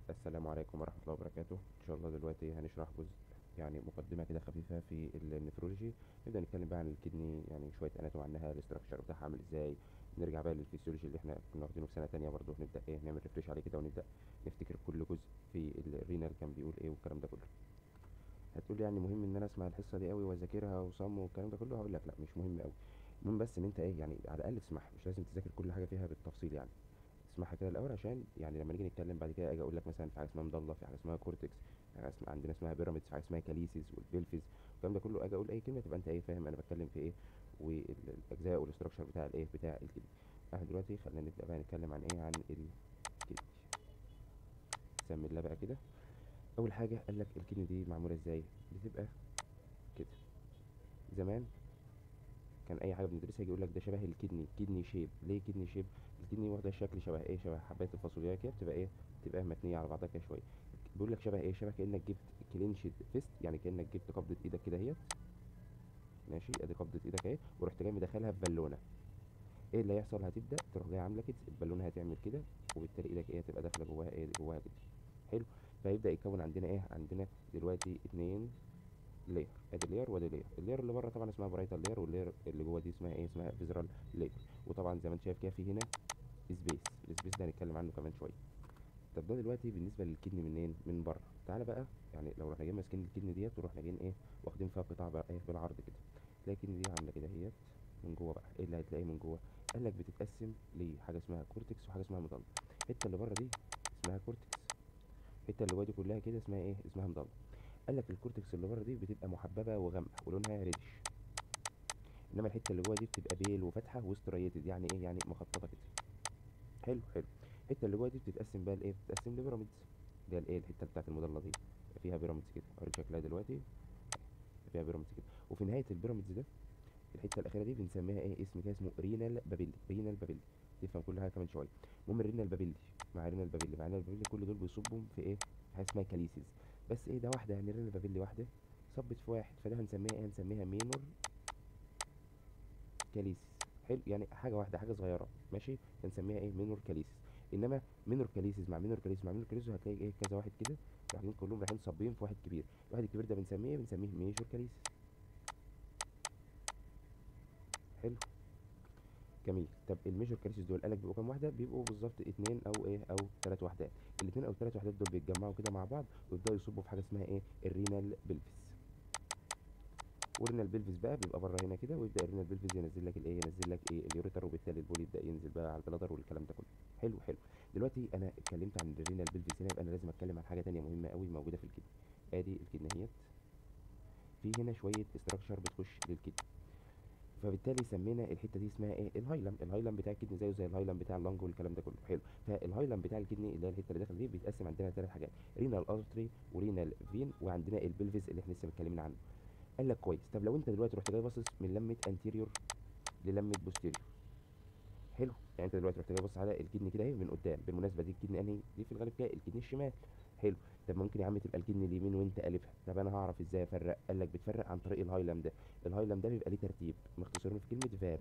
السلام عليكم ورحمة الله وبركاته إن شاء الله دلوقتي هنشرح جزء يعني مقدمة كده خفيفة في النفرولوجي نبدأ نتكلم بقى عن الكدني يعني شوية أناتوم عنها الاستراكشر بتاعها عامل إزاي نرجع بقى للفسيولوجي اللي احنا كنا واخدينه في سنة تانية برضه نبدأ إيه نعمل ريفريش عليه كده ونبدأ نفتكر كل جزء في الرينال كان بيقول إيه والكلام ده كله هتقول يعني مهم إن أنا أسمع الحصة دي قوي وأذاكرها وصم والكلام ده كله هقول لك لا مش مهم قوي المهم بس إن أنت إيه يعني على الأقل تسمعها مش لازم تذاكر كل حاجة فيها بالتفصيل يعني تسمعها كده الاول عشان يعني لما نيجي نتكلم بعد كده اجي اقول لك مثلا في حاجه اسمها مضله في حاجه اسمها كورتكس في حاجه اسمها عندنا اسمها بيراميدز في حاجه اسمها كاليسيس والبيلفيز الكلام ده كله اجي اقول اي كلمه تبقى انت ايه فاهم انا بتكلم في ايه والاجزاء والاستراكشر بتاع الايه بتاع الكدني احنا دلوقتي خلينا نبدا بقى نتكلم عن ايه عن الكدني سمي الله بقى كده اول حاجه قال لك الكدني دي معموله ازاي بتبقى كده زمان كان اي حاجه بندرسها يجي يقول لك ده شبه الكدني كدني شيب ليه كدني شيب الكدني واخده شكل شبه ايه شبه حبايه الفاصوليا كده بتبقى ايه بتبقى متنيه على بعضها كده شويه بيقول لك شبه ايه شبه كانك جبت كلينشد فيست يعني كانك جبت قبضه ايدك كده اهيت ماشي ادي قبضه ايدك اهي ورحت جاي مدخلها في بالونه ايه اللي هيحصل هتبدا تروح جاي عامله كده البالونه هتعمل كده وبالتالي ايدك ايه هتبقى داخله جواها ايه جواها كده حلو فيبدا يتكون عندنا ايه عندنا دلوقتي اتنين لاير ادي لاير وادي لاير اللاير اللي بره طبعا اسمها برايتال لاير واللاير اللي جوه دي اسمها ايه اسمها فيزرال لاير وطبعا زي ما انت شايف كده في هنا سبيس السبيس ده هنتكلم عنه كمان شويه طب ده دلوقتي بالنسبه للكدني منين من بره تعالى بقى يعني لو رحنا جايين ماسكين الكدني ديت ورحنا جايين ايه واخدين فيها قطاع بقى ايه بالعرض كده تلاقي الكدني دي عامله كده اهيت من جوه بقى ايه اللي هتلاقيه من جوه قال لك بتتقسم لحاجه اسمها كورتكس وحاجه اسمها مضله الحته اللي بره دي اسمها كورتكس الحته اللي جوه دي كلها كده اسمها ايه اسمها مضله قال لك الكورتكس اللي بره دي بتبقى محببه وغامقه ولونها ريدش انما الحته اللي جوه دي بتبقى بيل وفاتحه وستريتد يعني ايه يعني مخططه كده حلو حلو الحته اللي جوه دي بتتقسم بقى لايه بتتقسم لبيراميدز اللي هي الايه الحته بتاعت المضله دي فيها بيراميدز كده اوريك شكلها دلوقتي فيها بيراميدز كده وفي نهايه البيراميدز ده الحته الاخيره دي بنسميها ايه اسم كده اسمه رينال بابيلي رينال بابيلي تفهم كل حاجه كمان شويه المهم الرينال بابيلي مع رينال بابيلي مع رينال بابيلي كل دول بيصبوا في ايه حاجه اسمها كاليسيس بس ايه ده واحده يعني رينال بابيلي واحده صبت في واحد فده هنسميها ايه هنسميها مينور كاليسيس حلو يعني حاجه واحده حاجه صغيره ماشي هنسميها ايه مينور كاليسيس انما مينور كاليسيس مع مينور كاليسيس مع مينور كاليسيس هتلاقي ايه كذا واحد كده رايحين كلهم رايحين صابين في واحد كبير الواحد الكبير ده بنسميه ايه بنسميه ميجور كاليسيس حلو جميل طب الميجور كاليسيس دول قالك بيبقوا كام واحده بيبقوا بالظبط اتنين او ايه او ثلاث وحدات الاتنين او الثلاث وحدات دول بيتجمعوا كده مع بعض ويبداوا يصبوا في حاجه اسمها ايه الرينال بلفس والرينال بلفس بقى بيبقى بره هنا كده ويبدا الرينال بلفس ينزل لك الايه ينزل لك ايه اليوريتر وبالتالي البول يبدا ينزل بقى على البلادر والكلام ده كله حلو حلو دلوقتي انا اتكلمت عن الرينال بلفس هنا يبقى انا لازم اتكلم عن حاجه ثانيه مهمه قوي موجوده في الكدني ادي الكدنه اهيت في هنا شويه استراكشر بتخش للكدني فبالتالي سمينا الحته دي اسمها ايه الهايلم الهايلم بتاع الكدني زيه زي الهايلم بتاع اللنج والكلام ده كله حلو فالهايلم بتاع الكدني اللي هي الحته اللي داخل دي بيتقسم عندنا ثلاث حاجات رينال ارتري ورينال فين وعندنا البلفز اللي احنا لسه متكلمين عنه قال لك كويس طب لو انت دلوقتي رحت جاي باصص من لمه انتيريور للمه بوستيريور حلو يعني انت دلوقتي رحت جاي باصص على الكدني كده اهي من قدام بالمناسبه دي الكدني انهي دي في الغالب كده الكدني الشمال حلو طب ممكن يا عم تبقى الكدني اليمين وانت قلبها طب انا هعرف ازاي افرق قال لك بتفرق عن طريق الهايلم ده الهايلم ده بيبقى ليه ترتيب مختصرين في كلمه فاب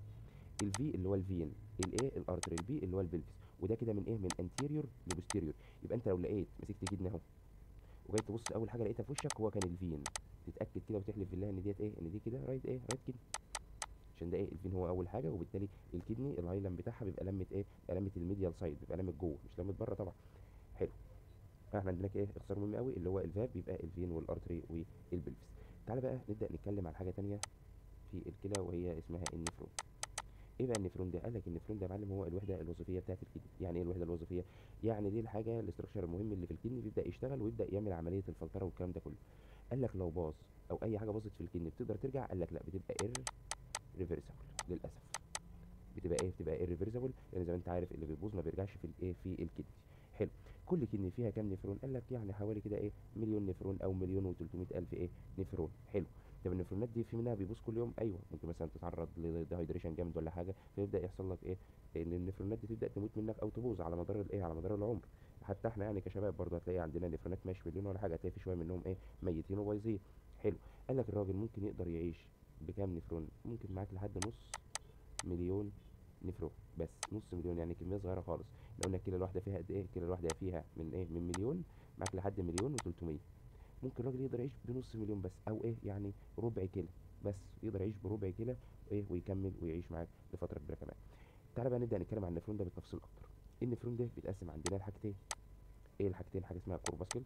الفي اللي هو الفين الايه الارتري البي اللي هو البلفس وده كده من ايه من انتيريور لبوستيريور يبقى انت لو لقيت مسكت كدني اهو وجاي تبص اول حاجه لقيتها في وشك هو كان الفين تتاكد كده وتحلف بالله ان ديت ايه ان دي كده رايت ايه رايت كدني عشان ده ايه الفين هو اول حاجه وبالتالي الكدني الهايلم بتاعها بيبقى لمه ايه لمه الميديال سايد بيبقى لمه جوه مش لمه بره طبعا حلو فاحنا عندنا ايه اختصار مهم قوي اللي هو الفاب بيبقى الفين والارتري والبلفس تعالى بقى نبدا نتكلم عن حاجه تانية في الكلى وهي اسمها النفرون ايه بقى النفرون ده قال لك النفرون ده يا معلم هو الوحده الوظيفيه بتاعه الكدني يعني ايه الوحده الوظيفيه يعني دي الحاجه الاستراكشر المهم اللي في الكدني بيبدا يشتغل ويبدا يعمل عمليه الفلتره والكلام ده كله قال لك لو باظ او اي حاجه باظت في الكدني بتقدر ترجع قال لك لا بتبقى اير ريفرسبل للاسف بتبقى ايه بتبقى اير ريفرسبل لان زي ما انت عارف اللي بيبوظ ما بيرجعش في الايه في الكدني حلو كل كدني فيها كام نفرون قال لك يعني حوالي كده ايه مليون نفرون او مليون و300 الف ايه نفرون حلو طب النفرونات دي في منها بيبوظ كل يوم ايوه ممكن مثلا تتعرض لديهايدريشن جامد ولا حاجه فيبدا يحصل لك ايه ان النفرونات دي تبدا تموت منك او تبوظ على مدار الايه على مدار العمر حتى احنا يعني كشباب برضه هتلاقي عندنا نفرونات ماشي مليون ولا حاجه هتلاقي في شويه منهم ايه ميتين وبايظين حلو قال لك الراجل ممكن يقدر يعيش بكام نفرون ممكن معاك لحد نص مليون نفرون بس نص مليون يعني كميه صغيره خالص لو قلنا الكلى الواحده فيها قد ايه الكلى الواحده فيها من ايه من مليون معاك لحد مليون و300 ممكن الراجل يقدر يعيش بنص مليون بس او ايه يعني ربع كلى بس يقدر يعيش بربع كلى ايه ويكمل ويعيش معاك لفتره كبيره كمان تعالى بقى نبدا نتكلم عن النفرون ده بالتفصيل اكتر النفرون ده بيتقسم عندنا لحاجتين ايه الحاجتين حاجه اسمها كورباسكل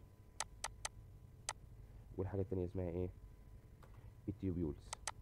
والحاجه التانيه اسمها ايه التيوبيولز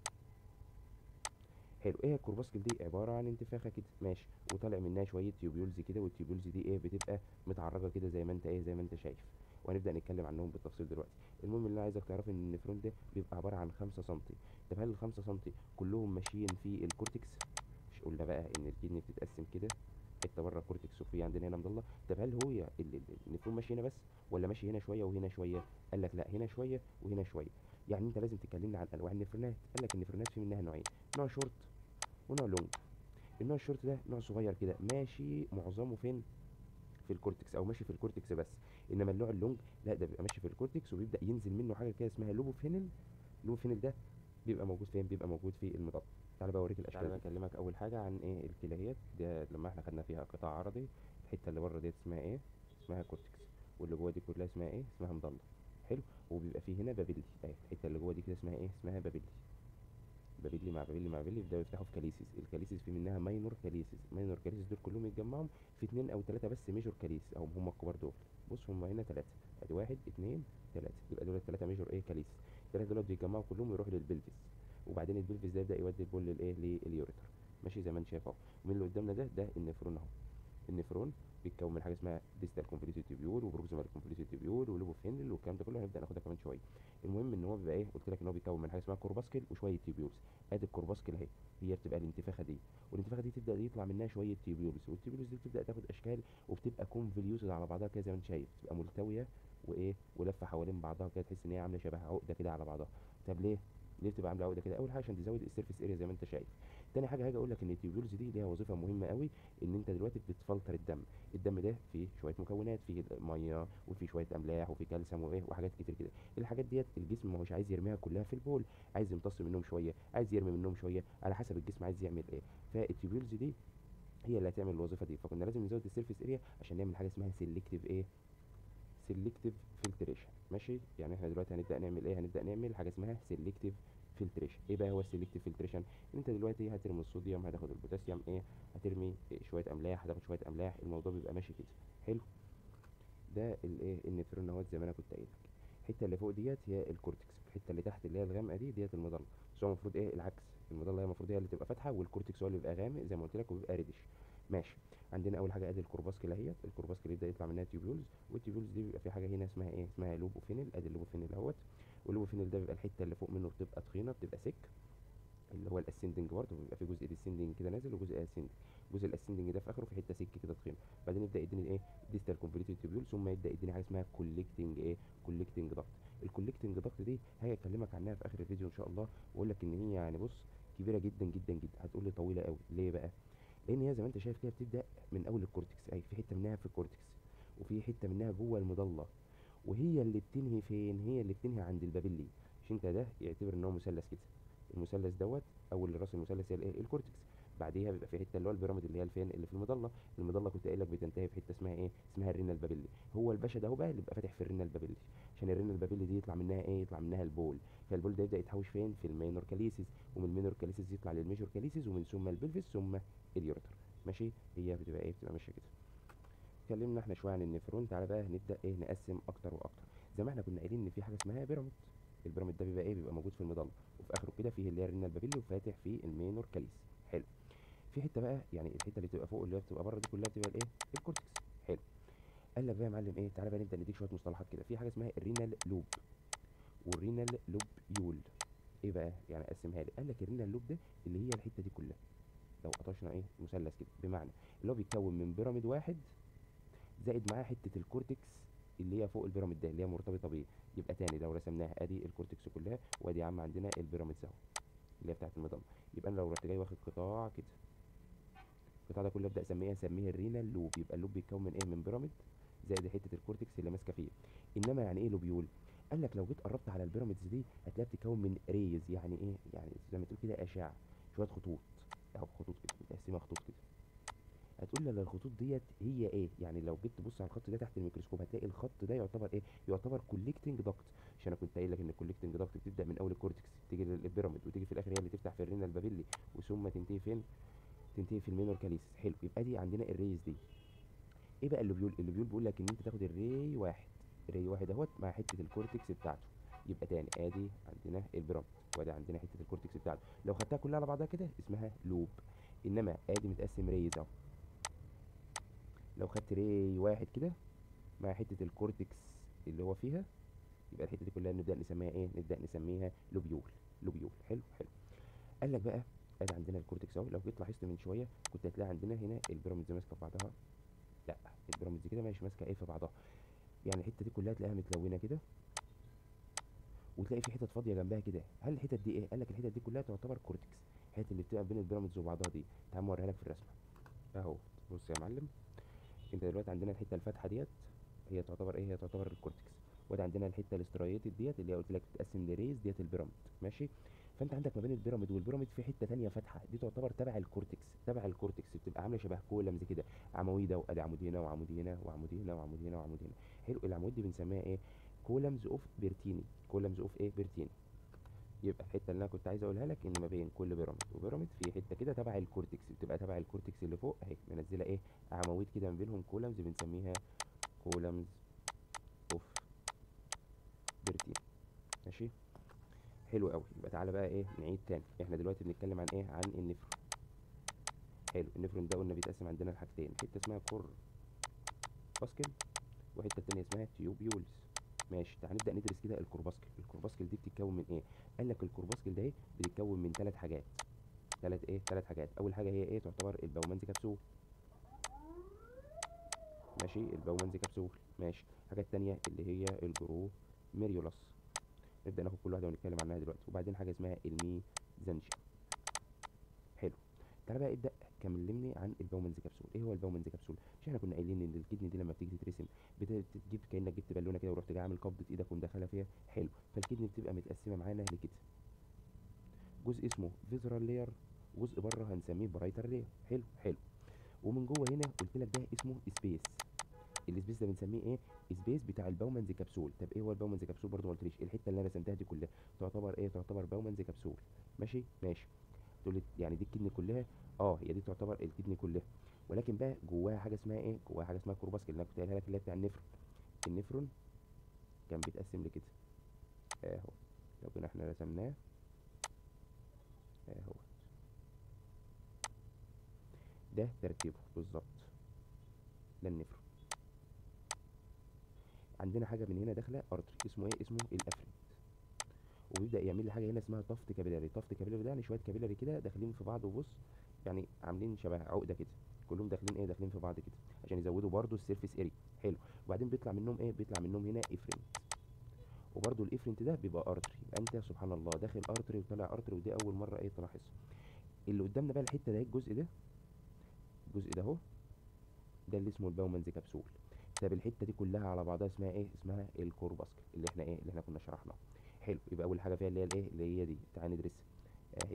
حلو ايه الكورباسكل دي عباره عن انتفاخه كده ماشي وطالع منها شويه تيوبيولز كده والتيوبيولز دي ايه بتبقى متعرجه كده زي ما انت ايه زي ما انت شايف وهنبدا نتكلم عنهم بالتفصيل دلوقتي المهم اللي انا عايزك تعرف ان النفرون ده بيبقى عباره عن 5 سم طب هل ال 5 سم كلهم ماشيين في الكورتكس مش قلنا بقى ان الكدني بتتقسم كده حته بره الكورتكس وفي عندنا هنا مضله طب هل هو ال- ال- النفرون ماشي هنا بس ولا ماشي هنا شويه وهنا شويه قال لك لا هنا شويه وهنا شويه يعني انت لازم تكلمنا عن انواع النفرونات قال لك النفرونات في منها نوعين نوع شورت ونوع لونج النوع الشورت ده نوع صغير كده ماشي معظمه فين في الكورتكس او ماشي في الكورتكس بس انما النوع اللونج لا ده بيبقى ماشي في الكورتكس وبيبدا ينزل منه حاجه كده اسمها لوبوفينل اللوبوفينل ده بيبقى موجود فين بيبقى موجود في المضاد تعالى بقى اوريك الاشكال تعالى بقى اكلمك اول حاجه عن ايه الكليات ده لما احنا خدنا فيها قطاع عرضي الحته اللي بره ديت اسمها ايه اسمها كورتكس واللي جوه دي كلها اسمها ايه اسمها مضله حلو وبيبقى فيه هنا بابيلي اهي الحته اللي جوه دي كده اسمها ايه اسمها بابيلي بابيلي مع بابيلي مع بابيلي يبداوا يفتحوا في كاليسيس الكاليسيس في منها ماينور كاليسيس ماينور كاليسيس دول كلهم يتجمعهم في اتنين او تلاته بس ميجور كاليسيس او هم الكبار دول بص هم هنا تلاته ادي واحد اتنين تلاته يبقى دول التلاته ميجور ايه كاليسيس التلاته دول بيتجمعوا كلهم ويروحوا للبلفس وبعدين البلفس ده يبدا يودي البول للايه لليوريتر ماشي زي ما انت شايف اهو ومين اللي قدامنا ده ده النفرون اهو النفرون بيتكون من حاجه اسمها ديستال كونفوليوتد تيبيول وبروكسيمال كونفوليوتد تيبيول ولوبوفينل والكلام ده كله هنبدا ناخدها كمان شويه المهم ان هو بيبقى ايه قلت لك ان هو بيتكون من حاجه اسمها كورباسكل وشويه تيبيولز ادي الكورباسكل اهي هي بتبقى الانتفاخه دي والانتفاخه دي تبدا يطلع منها شويه تيبيولز والتيبيولز دي بتبدا تاخد اشكال وبتبقى كونفوليوتد على بعضها كده زي ما انت شايف تبقى ملتويه وايه ولفه حوالين بعضها كده تحس ان هي عامله شبه عقده كده على بعضها طب ليه ليه بتبقى عامله عقده كده اول حاجه عشان تزود السيرفيس اريا زي ما انت شايف تاني حاجه هاجي اقول لك ان التيوبيولز دي ليها وظيفه مهمه قوي ان انت دلوقتي بتفلتر الدم الدم ده فيه شويه مكونات فيه ميه وفيه شويه املاح وفيه كالسيوم وايه وحاجات كتير كده الحاجات ديت الجسم ما هوش عايز يرميها كلها في البول عايز يمتص منهم شويه عايز يرمي منهم شويه على حسب الجسم عايز يعمل ايه فالتيوبيولز دي هي اللي هتعمل الوظيفه دي فكنا لازم نزود السيرفيس اريا عشان نعمل حاجه اسمها سيلكتيف ايه سيلكتيف فلتريشن ماشي يعني احنا دلوقتي هنبدا نعمل ايه هنبدا نعمل حاجه اسمها سيلكتيف فلتريشن ايه بقى هو السيلكتيف فلتريشن ان انت دلوقتي هترمي الصوديوم هتاخد البوتاسيوم ايه هترمي إيه شويه املاح هتاخد شويه املاح الموضوع بيبقى ماشي كده حلو ده الايه النفرون اهوت زي ما انا كنت قايل لك الحته اللي فوق ديت هي الكورتكس الحته اللي تحت اللي هي الغامقه دي ديت المظله بس هو المفروض ايه العكس المظله هي المفروض هي اللي تبقى فاتحه والكورتكس هو اللي بيبقى غامق زي ما قلت لك وبيبقى ريدش ماشي عندنا اول حاجه ادي الكورباسكل اهيت الكورباسكل يبدا يطلع منها تيوبيولز والتيوبيولز دي بيبقى في حاجه هنا اسمها ايه اسمها لوبوفينل ادي اللوبوفينل اهوت واللوبوفينل ده بيبقى الحته اللي فوق منه بتبقى تخينه بتبقى سك اللي هو الاسندنج برضه بيبقى في جزء ديسندنج كده نازل وجزء اسندنج الجزء الاسندنج ده في اخره في حته سك كده تخينه بعدين يبدا يديني ايه ديستال كونفوليوتد تيوبيول ثم يبدا يديني حاجه اسمها كولكتنج ايه كولكتنج ضغط الكولكتنج ضغط دي هاجي اكلمك عنها في اخر الفيديو ان شاء الله واقول لك ان هي يعني بص كبيره جدا جدا جدا هتقول لي طويله قوي ليه بقى لان هي زي ما انت شايف كده بتبدا من اول الكورتكس اي في حته منها في الكورتكس وفي حته منها جوه المضله وهي اللي بتنهي فين هي اللي بتنهي عند البابيلي مش انت ده يعتبر ان هو مثلث كده المثلث دوت اول راس المثلث هي الايه الكورتكس بعديها بيبقى في حته اللي هو البيراميد اللي هي الفين اللي في المضله المضله كنت قايل لك بتنتهي في حته اسمها ايه اسمها الرينال بابيلي هو الباشا ده هو بقى اللي بيبقى فاتح في الرينال بابيلي عشان الرينال بابيلي دي يطلع منها ايه يطلع منها البول فالبول ده يبدا يتحوش فين في المينور كاليسيس ومن المينور كاليسيس يطلع للميجور كاليسيس ومن ثم البلفس ثم اليوريتر ماشي هي بتبقى ايه بتبقى ماشيه كده اتكلمنا احنا شويه عن النفرون تعالى بقى نبدا ايه نقسم اكتر واكتر زي ما احنا كنا قايلين ان في حاجه اسمها بيراميد البيراميد ده بيبقى ايه بيبقى موجود في المضله وفي اخره كده فيه اللي هي الرينال بابيلي وفاتح في المينور كاليس حلو في حته بقى يعني الحته اللي بتبقى فوق اللي هي بتبقى بره دي كلها بتبقى الايه الكورتكس حلو قال لك بقى يا معلم ايه تعالى بقى نبدا نديك شويه مصطلحات كده في حاجه اسمها الرينال لوب والرينال لوب يول ايه بقى يعني قسمها لي قال لك الرينال لوب ده اللي هي الحته دي كلها لو قطشنا ايه مثلث كده بمعنى اللي هو بيتكون من بيراميد واحد زائد معاه حته الكورتكس اللي هي فوق البيراميد ده اللي هي مرتبطه بيه يبقى تاني لو رسمناها ادي الكورتكس كلها وادي يا عم عندنا البيراميدز اهو اللي هي بتاعت المضله يبقى انا لو رحت جاي واخد قطاع كده القطاع ده كله ابدا اسميه اسميه الرينال لوب يبقى اللوب بيتكون من ايه من بيراميد زائد حته الكورتكس اللي ماسكه فيه انما يعني ايه لوبيول قال لك لو جيت قربت على البيراميدز دي هتلاقيها بتتكون من ريز يعني ايه يعني زي ما تقول كده اشعه شويه خطوط اهو خطوط كده متقسمه خطوط كده هتقول لي الخطوط ديت هي ايه يعني لو جيت تبص على الخط ده تحت الميكروسكوب هتلاقي الخط ده يعتبر ايه يعتبر كوليكتنج داكت عشان انا كنت قايل لك ان الكوليكتنج داكت بتبدا من اول الكورتكس تيجي للبيراميد وتيجي في الاخر هي اللي تفتح في الرينا البابيلي وثم تنتهي فين تنتهي في المينور كاليسيس حلو يبقى دي عندنا الريز دي ايه بقى اللوبيول اللوبيول بيقول لك ان انت تاخد الري واحد ري واحد اهوت مع حته الكورتكس بتاعته يبقى تاني ادي عندنا البيراميد وادي عندنا حته الكورتكس بتاعته لو خدتها كلها على بعضها كده اسمها لوب انما ادي متقسم ريز اهو لو خدت ري واحد كده مع حته الكورتكس اللي هو فيها يبقى الحته دي كلها نبدا نسميها ايه نبدا نسميها لوبيول لوبيول حلو حلو قال لك بقى ادي عندنا الكورتكس اهو لو جيت لاحظت من شويه كنت هتلاقي عندنا هنا البيراميدز ماسكه في بعضها لا البيراميدز كده مش ماسكه ايه في بعضها يعني الحته دي كلها تلاقيها متلونه كده وتلاقي في حتت فاضيه جنبها كده هل الحتت دي ايه قال لك الحتت دي كلها تعتبر كورتكس الحتت اللي بتبقى بين البيراميدز وبعضها دي تعال اوريها لك في الرسمه اهو بص يا معلم انت دلوقتي عندنا الحته الفاتحه ديت هي تعتبر ايه هي تعتبر الكورتكس وادي عندنا الحته الاسترايتد ديت اللي هي قلت لك بتتقسم لريز ديت البيراميد ماشي فانت عندك ما بين البيراميد والبيراميد في حته تانية فاتحه دي تعتبر تبع الكورتكس تبع الكورتكس بتبقى عامله شبه كولمز كده عواميد وادي عمود هنا وعمود هنا وعمود هنا وعمود هنا وعمود هنا حلو العمود دي بنسميها ايه كولمز اوف بيرتيني كولمز اوف ايه بيرتيني يبقى الحته اللي انا كنت عايز اقولها لك ان ما بين كل بيراميد وبيراميد في حته كده تبع الكورتكس بتبقى تبع الكورتكس اللي فوق اهي منزله ايه عواميد كده ما بينهم كولمز بنسميها كولمز اوف بيرتين ماشي حلو قوي يبقى تعالى بقى ايه نعيد تاني احنا دلوقتي بنتكلم عن ايه عن النفرون حلو النفرون ده قلنا بيتقسم عندنا لحاجتين حته اسمها كور باسكل وحته التانية اسمها تيوبيولز ماشي تعال نبدا ندرس كده الكورباسكل الكورباسكل دي بتتكون من ايه قال لك الكورباسكل ده ايه بتتكون من ثلاث حاجات ثلاث ايه ثلاث حاجات اول حاجه هي ايه تعتبر البومنز كبسول ماشي البومنز كبسول ماشي الحاجه التانية اللي هي الجرو ميريولاس نبدا ناخد كل واحده ونتكلم عنها دلوقتي وبعدين حاجه اسمها الميزانجيا حلو تعالى بقى ابدا كلمني عن البومنز كبسول ايه هو البومنز كبسول مش احنا كنا قايلين ان الكدني دي لما بتيجي تترسم بتجيب كانك جبت بالونه كده ورحت جاي عامل قبضه ايدك ومدخلها فيها حلو فالكدني بتبقى متقسمه معانا لكده جزء اسمه فيزرال لاير جزء بره هنسميه برايتر لاير حلو حلو ومن جوه هنا قلت لك ده اسمه سبيس السبيس ده بنسميه ايه سبيس بتاع البومنز كبسول طب ايه هو البومنز كبسول برضه ما قلتليش الحته اللي انا رسمتها دي كلها تعتبر ايه تعتبر بومنز كبسول ماشي ماشي تقول لي يعني دي الكدني كلها اه هي دي تعتبر الكدني كلها ولكن بقى جواها حاجه اسمها ايه جواها حاجه اسمها كورباسكل اللي انا كنت قايلها لك اللي هي بتاع النفرون النفرون كان بيتقسم لكده اهو لو كنا احنا رسمناه اهو ده ترتيبه بالظبط ده النفرون عندنا حاجه من هنا داخله ارتري اسمه ايه اسمه الافرنت وبيبدا يعمل لي حاجه هنا اسمها طفت كابيلاري طفت كابيلاري ده يعني شويه كابيلاري كده داخلين في بعض وبص يعني عاملين شبه عقده كده كلهم داخلين ايه داخلين في بعض كده عشان يزودوا برضو السيرفيس اري حلو وبعدين بيطلع منهم ايه بيطلع منهم هنا افرنت وبرضو الافرنت ده بيبقى ارتري يبقى انت سبحان الله داخل ارتري وطالع ارتري ودي اول مره ايه تلاحظ اللي قدامنا بقى الحته ده الجزء ده الجزء ده اهو ده اللي اسمه الباومنز كبسول طب الحته دي كلها على بعضها اسمها ايه اسمها الكورباسكل اللي احنا ايه اللي احنا كنا شرحناه حلو يبقى اول حاجه فيها اللي هي الايه اللي هي دي تعال ندرسها اهي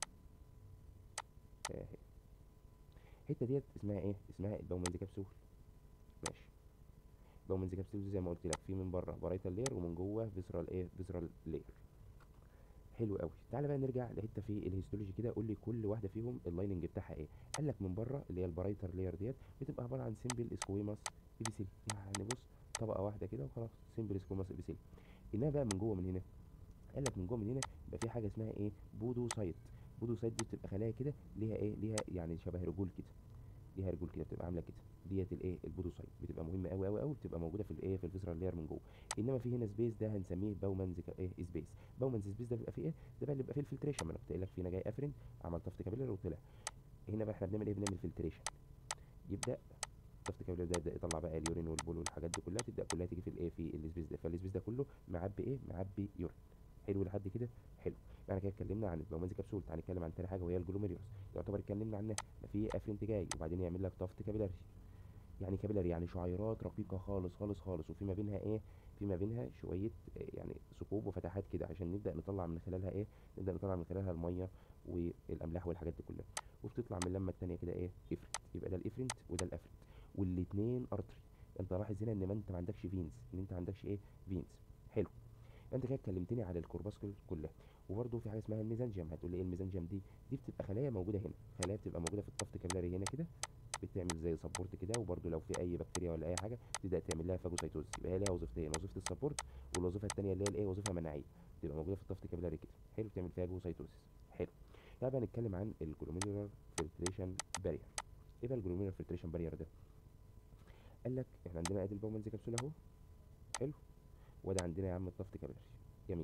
اهي الحته ديت اسمها ايه اسمها الباومنز كبسول ماشي الباومنز كبسول زي ما قلت لك في من بره برايتال لير ومن جوه فيسرال ايه فيسرال لير حلو قوي تعالى بقى نرجع لحته في الهيستولوجي كده قول لي كل واحده فيهم اللايننج بتاعها ايه قال لك من بره اللي هي البرايتر لير ديت بتبقى عباره عن سيمبل اسكويماس ابيثيل يعني بص طبقه واحده كده وخلاص سيمبل اسكويماس ابيثيل انها بقى من جوه من هنا قال لك من جوه من هنا يبقى في حاجه اسمها ايه بودوسايت بودوسايت دي بتبقى خلايا كده ليها ايه ليها يعني شبه رجول كده ليها رجول كده بتبقى عامله كده ديت الايه البودوسايت بتبقى مهمه قوي قوي قوي بتبقى موجوده في الايه في الفيسرال لاير من جوه انما في هنا سبيس ده هنسميه باومنز ايه سبيس باومنز سبيس ده بيبقى فيه ايه ده بقى اللي بيبقى فيه الفلتريشن ما انا كنت قايل لك فينا جاي افرين عمل طفت كابيلر وطلع هنا بقى احنا بنعمل ايه بنعمل فلتريشن يبدا طفت كابيلر ده يبدا يطلع بقى اليورين والبول والحاجات دي كلها تبدا كلها تيجي في الايه في السبيس ده فالسبيس ده كله معبي ايه معبي يورين حلو لحد كده حلو يعني كده اتكلمنا عن البومنز كبسول تعالى نتكلم عن تاني حاجه وهي الجلوميريوس يعتبر اتكلمنا عنها ما في افرنت جاي وبعدين يعمل لك طفت كابيلاري يعني كابيلاري يعني شعيرات رقيقه خالص خالص خالص وفي ما بينها ايه في ما بينها شويه يعني ثقوب وفتحات كده عشان نبدا نطلع من خلالها ايه نبدا نطلع من خلالها الميه والاملاح والحاجات دي كلها وبتطلع من اللمه التانيه كده ايه افرنت يبقى ده الافرنت وده الافرنت والاتنين ارتري انت لاحظ هنا ان ما انت ما عندكش فينز ان انت ما عندكش ايه فينز حلو انت كده كلمتني على الكورباسكول كلها وبرده في حاجه اسمها الميزانجيم هتقول لي ايه الميزانجيم دي دي بتبقى خلايا موجوده هنا خلايا بتبقى موجوده في الطفت كابيلاري هنا كده بتعمل زي سبورت كده وبرده لو في اي بكتيريا ولا اي حاجه تبدا تعمل لها فاجوسايتوز يبقى هي ليها وظيفتين وظيفه السبورت والوظيفه الثانيه اللي هي الايه وظيفه مناعيه بتبقى موجوده في الطفت كابيلاري كده حلو بتعمل فيها جوسايتوزيس حلو تعالى بقى نتكلم عن الجلوميرولار فلتريشن بارير ايه بقى الجلوميرولار فلتريشن بارير ده قال لك احنا عندنا ادي البومنز كبسوله اهو حلو وده عندنا يا عم الطفت كابيلاري جميل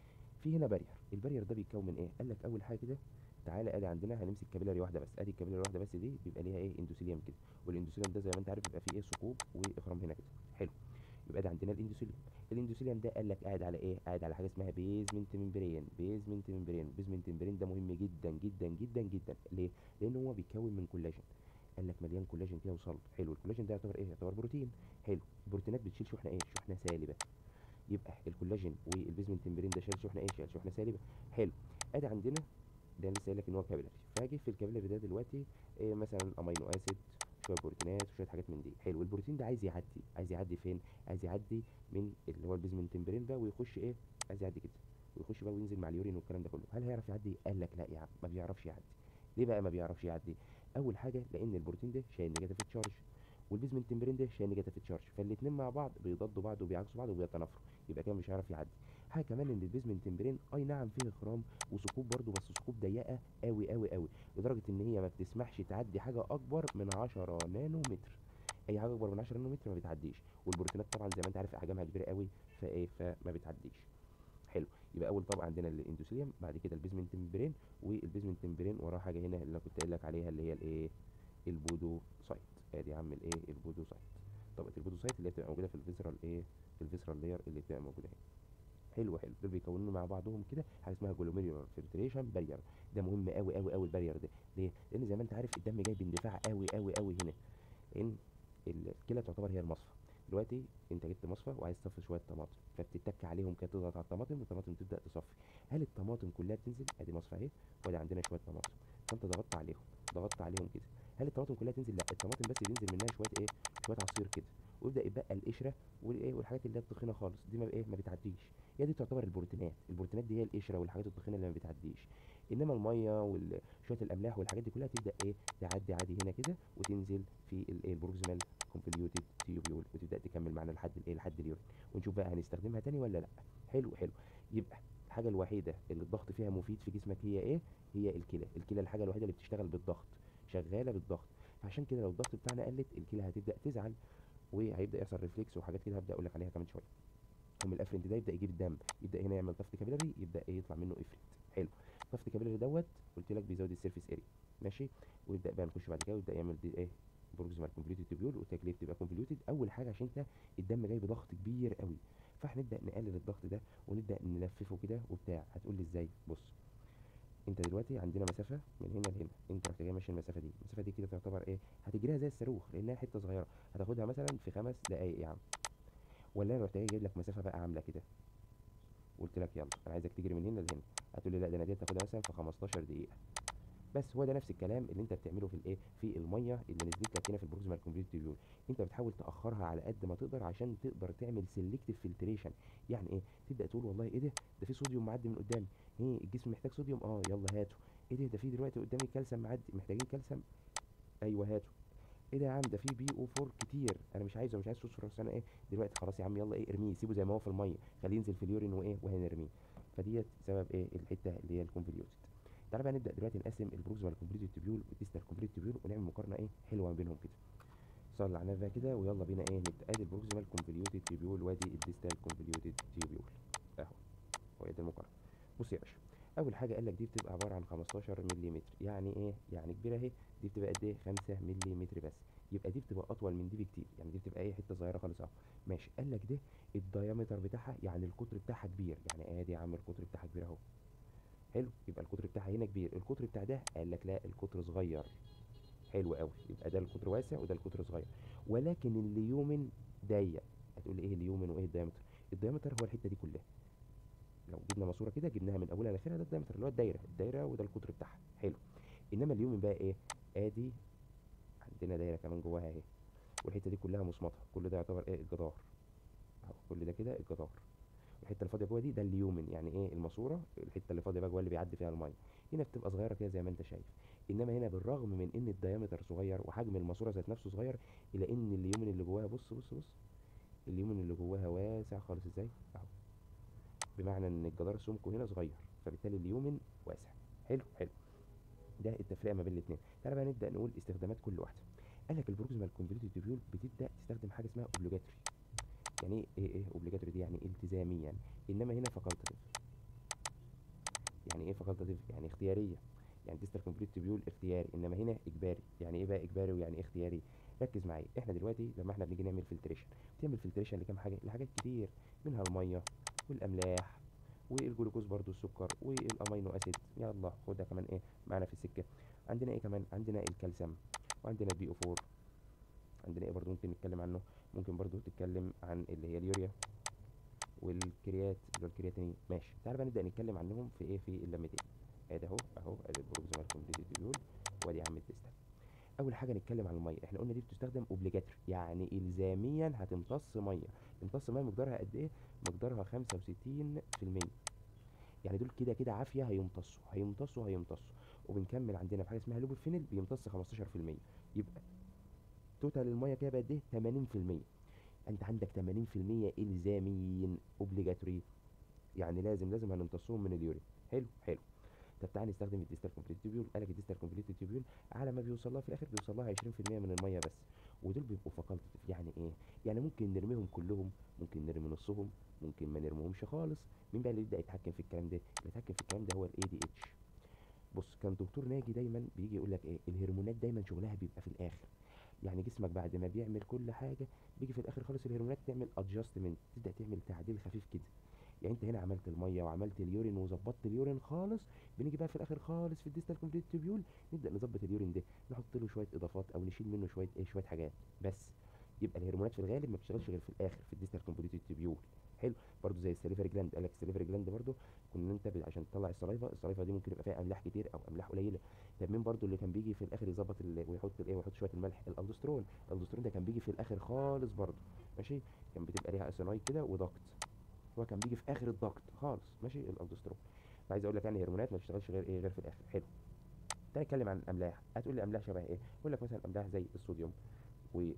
في هنا بارير البارير ده بيتكون من ايه قال لك اول حاجه كده تعالى ادي عندنا هنمسك كابيلاري واحده بس ادي الكابيلاري واحده بس دي بيبقى ليها ايه اندوثيليوم كده والاندوثيليوم ده زي ما انت عارف بيبقى فيه ايه ثقوب واخرام هنا كده حلو يبقى ده عندنا الاندوثيليوم الاندوثيليوم ده قال لك قاعد على ايه قاعد على حاجه اسمها بيزمنت ممبرين بيزمنت ممبرين بيزمنت ممبرين ده مهم جدا جدا جدا جدا ليه لان هو بيتكون من كولاجين قال لك مليان كولاجين كده وصلب حلو الكولاجين ده يعتبر ايه يعتبر بروتين حلو البروتينات بتشيل شحنه ايه شحنه سالبه يبقى الكولاجين والبيزمنت ممبرين ده شايل شحنه ايه شايل شحنه سالبه حلو ادي عندنا ده لسه قايل لك ان هو كابيلاري فاجي في الكابيلاري ده دلوقتي إيه مثلا امينو اسيد شويه بروتينات وشويه حاجات من دي حلو البروتين ده عايز يعدي عايز يعدي فين عايز يعدي من اللي هو البيزمنت ممبرين ده ويخش ايه عايز يعدي كده ويخش بقى وينزل مع اليورين والكلام ده كله هل هيعرف يعدي قال لك لا يا عم ما بيعرفش يعدي ليه بقى ما بيعرفش يعدي اول حاجه لان البروتين ده شايل نيجاتيف تشارج والبيزمنت ممبرين ده شايل نيجاتيف تشارج فالاثنين مع بعض بيضادوا بعض وبيعكسوا بعض وبيتنافروا يبقى كده مش هيعرف يعدي حاجه كمان ان البيزمنت ممبرين اي نعم فيه خرام وثقوب برضه بس ثقوب ضيقه قوي قوي قوي لدرجه ان هي ما بتسمحش تعدي حاجه اكبر من 10 نانو متر اي حاجه اكبر من 10 نانو متر ما بتعديش والبروتينات طبعا زي ما انت عارف احجامها كبيره قوي فايه فما بتعديش حلو يبقى اول طبقه عندنا الاندوثيليوم بعد كده البيزمنت ممبرين والبيزمنت ممبرين وراه حاجه هنا اللي انا كنت قايل لك عليها اللي هي الايه البودوسايت ادي يا عم الايه البودوسايت طبقه البودوسايت اللي بتبقى موجوده في الفيسرال ايه في الفيسرال لاير اللي بتبقى موجوده هنا حلو حلو دول بيكونوا مع بعضهم كده حاجه اسمها جلوميرولار فلتريشن بارير ده مهم قوي قوي قوي البارير ده ليه لان زي ما انت عارف الدم جاي باندفاع قوي قوي قوي هنا لان الكلى تعتبر هي المصفى دلوقتي انت جبت مصفى وعايز تصفي شويه طماطم فبتتك عليهم كده تضغط على الطماطم والطماطم تبدا تصفي هل الطماطم كلها بتنزل ادي مصفى اهي وادي عندنا شويه طماطم فانت ضغطت عليهم ضغطت عليهم كده هل الطماطم كلها تنزل لا الطماطم بس بينزل منها شويه ايه شويه عصير كده ويبدا يبقى القشره والايه والحاجات اللي هي التخينه خالص دي ما ايه ما بتعديش هي دي تعتبر البروتينات البروتينات دي هي القشره والحاجات التخينه اللي ما بتعديش انما الميه وشويه الاملاح والحاجات دي كلها تبدا ايه تعدي عادي هنا كده وتنزل في الايه البروكسيمال كونفوليوتد تيوبيول وتبدا تكمل معانا لحد الايه لحد اليورين ونشوف بقى هنستخدمها تاني ولا لا حلو حلو يبقى الحاجه الوحيده اللي الضغط فيها مفيد في جسمك هي ايه هي الكلى الكلى الحاجه الوحيده اللي بتشتغل بالضغط شغاله بالضغط فعشان كده لو الضغط بتاعنا قلت الكلى هتبدا تزعل وهيبدا يحصل ريفلكس وحاجات كده هبدا اقول لك عليها كمان شويه ومن الافرنت ده يبدا يجيب الدم يبدا هنا يعمل ضغط كابيلاري يبدا ايه يطلع منه افرنت حلو ضغط كابيلاري دوت قلت لك بيزود السيرفيس اريا ماشي ويبدا بقى نخش بعد كده ويبدا يعمل دي ايه بروكسيمال كونفوليوتد تيبيول والتكليف تبقى كونفوليوتد اول حاجه عشان انت الدم جاي بضغط كبير قوي فهنبدا نقلل الضغط ده ونبدا نلففه كده وبتاع هتقول لي ازاي بص انت دلوقتي عندنا مسافه من هنا لهنا انت رحت جاي ماشي المسافه دي المسافه دي كده تعتبر ايه هتجريها زي الصاروخ لانها حته صغيره هتاخدها مثلا في خمس دقائق يا عم ولا انا رحت جاي جايب لك مسافه بقى عامله كده قلت لك يلا انا عايزك تجري من هنا لهنا هتقول لي لا ده انا دي تاخدها مثلا في 15 دقيقه بس هو ده نفس الكلام اللي انت بتعمله في الايه في الميه اللي نزلت لك هنا في البروكسيمال كومبليت تيبيول انت بتحاول تاخرها على قد ما تقدر عشان تقدر تعمل سيلكتيف فلتريشن يعني ايه تبدا تقول والله ايه ده ده في صوديوم معدي من قدامي ايه الجسم محتاج صوديوم اه يلا هاته ايه ده ده في دلوقتي قدامي كالسيوم معدي محتاجين كالسيوم ايوه هاته ايه ده يا عم ده في بي او 4 كتير انا مش عايزه مش عايز فوسفورس انا ايه دلوقتي خلاص يا عم يلا ايه ارميه سيبه زي ما هو في الميه خليه ينزل في اليورين وايه وهنرميه فديت سبب ايه الحته اللي هي الكونفوليوتد تعالى بقى نبدا دلوقتي نقسم البروكسيمال كومبليت تيبيول والديستال كومبليت تيبيول ونعمل مقارنه ايه حلوه ما بينهم كده صلي على النبي كده ويلا بينا ايه نبدا ادي البروكسيمال كونفوليوتد تيبيول وادي الديستال كونفوليوتد تيبيول اهو وهي دي المقارنه بص يا باشا اول حاجه قال لك دي بتبقى عباره عن 15 ملم يعني ايه يعني كبيره اهي دي بتبقى قد ايه 5 ملم بس يبقى دي بتبقى اطول من دي بكتير يعني دي بتبقى ايه حته صغيره خالص اهو ماشي قال لك ده الدايمتر بتاعها يعني القطر بتاعها كبير يعني ادي يا عم القطر بتاعها كبير اهو حلو يبقى القطر بتاعها هنا كبير القطر بتاع ده قال لك لا القطر صغير حلو قوي يبقى ده القطر واسع وده القطر صغير ولكن اليومن ضيق هتقول لي ايه اليومن وايه الدايمتر الدايمتر هو الحته دي كلها لو جبنا ماسوره كده جبناها من اولها لاخرها ده الدايمتر اللي هو الدايره الدايره وده القطر بتاعها حلو انما اليومن بقى ايه ادي عندنا دايره كمان جواها اهي والحته دي كلها مصمطه كل ده يعتبر ايه الجدار اهو كل ده كده الجدار الحته الفاضيه جوه دي ده اليومن يعني ايه الماسوره الحته اللي فاضيه بقى جوه اللي بيعدي فيها الميه هنا بتبقى صغيره كده زي ما انت شايف انما هنا بالرغم من ان الديامتر صغير وحجم الماسوره ذات نفسه صغير الا ان اليومن اللي جواها بص بص بص اليومن اللي جواها واسع خالص ازاي اهو بمعنى ان الجدار سمكه هنا صغير فبالتالي اليومن واسع حلو حلو ده التفرقه ما بين الاثنين تعالى بقى نبدا نقول استخدامات كل واحده قال لك البروكسيمال كونفوليوتد تيبيول بتبدا تستخدم حاجه اسمها اوبليجاتوري يعني ايه ايه ايه اوبليجاتوري دي يعني التزاميا يعني. انما هنا فاكولتاتيف يعني ايه فاكولتاتيف يعني اختياريه يعني ديستال كومبليت تيبيول اختياري انما هنا اجباري يعني ايه بقى اجباري ويعني ايه اختياري ركز معايا احنا دلوقتي لما احنا بنيجي نعمل فلتريشن بتعمل فلتريشن لكام حاجه لحاجات كتير منها الميه والاملاح والجلوكوز برضو السكر والامينو اسيد يلا خدها كمان ايه معانا في السكه عندنا ايه كمان عندنا الكالسيوم وعندنا البي او 4 عندنا ايه برضو ممكن نتكلم عنه ممكن برضو تتكلم عن اللي هي اليوريا والكريات اللي هو الكرياتينين ماشي تعال بقى نبدا نتكلم عنهم في ايه في اللمتين ادي اهو اهو ادي البروكسيمال كومبليت تيبيول وادي يا عم الديستال اول حاجه نتكلم عن الميه احنا قلنا دي بتستخدم اوبليجاتوري يعني الزاميا هتمتص ميه تمتص ميه مقدارها قد ايه مقدارها 65% يعني دول كده كده عافيه هيمتصوا هيمتصوا هيمتصوا وبنكمل عندنا في حاجه اسمها لوبوفينيل بيمتص 15% يبقى توتال الميه كده بقد ايه 80% انت عندك 80% الزاميين اوبليجاتوري يعني لازم لازم هنمتصهم من اليورين حلو حلو طب تعالى نستخدم الديستال كومبليت تيبيول قال لك الديستال كومبليت تيبيول على ما بيوصل لها في الاخر بيوصل لها 20% من الميه بس ودول بيبقوا فاكولتيف يعني ايه يعني ممكن نرميهم كلهم ممكن نرمي نصهم ممكن ما نرميهمش خالص مين بقى اللي يبدا يتحكم في الكلام ده اللي يتحكم في الكلام ده هو الاي دي اتش بص كان دكتور ناجي دايما بيجي يقول لك ايه الهرمونات دايما شغلها بيبقى في الاخر يعني جسمك بعد ما بيعمل كل حاجه بيجي في الاخر خالص الهرمونات تعمل ادجستمنت تبدا تعمل تعديل خفيف كده يعني انت هنا عملت الميه وعملت اليورين وظبطت اليورين خالص بنيجي بقى في الاخر خالص في الديستال كومبليت تيبيول نبدا نظبط اليورين ده نحط له شويه اضافات او نشيل منه شويه ايه شويه حاجات بس يبقى الهرمونات في الغالب ما بتشتغلش غير في الاخر في الديستال كومبليت تيبيول حلو برضو زي السليفري جلاند قال لك السليفري جلاند برضو كنا انت ب- عشان تطلع السلايفا السلايفا دي ممكن يبقى فيها املاح كتير او املاح قليله طب مين برضو اللي كان بيجي في الاخر يظبط ال- ويحط الايه ويحط شويه الملح الالدوسترون الالدوسترون ده كان بيجي في الاخر خالص برضو ماشي كان بتبقى ليها اسينايد كده وضغط هو كان بيجي في اخر الضغط خالص ماشي الالدوسترون فعايز اقول لك يعني هرمونات ما بتشتغلش غير ايه غير في الاخر حلو تعالى نتكلم عن الاملاح هتقول لي املاح شبه ايه اقول لك مثلا املاح زي الصوديوم وال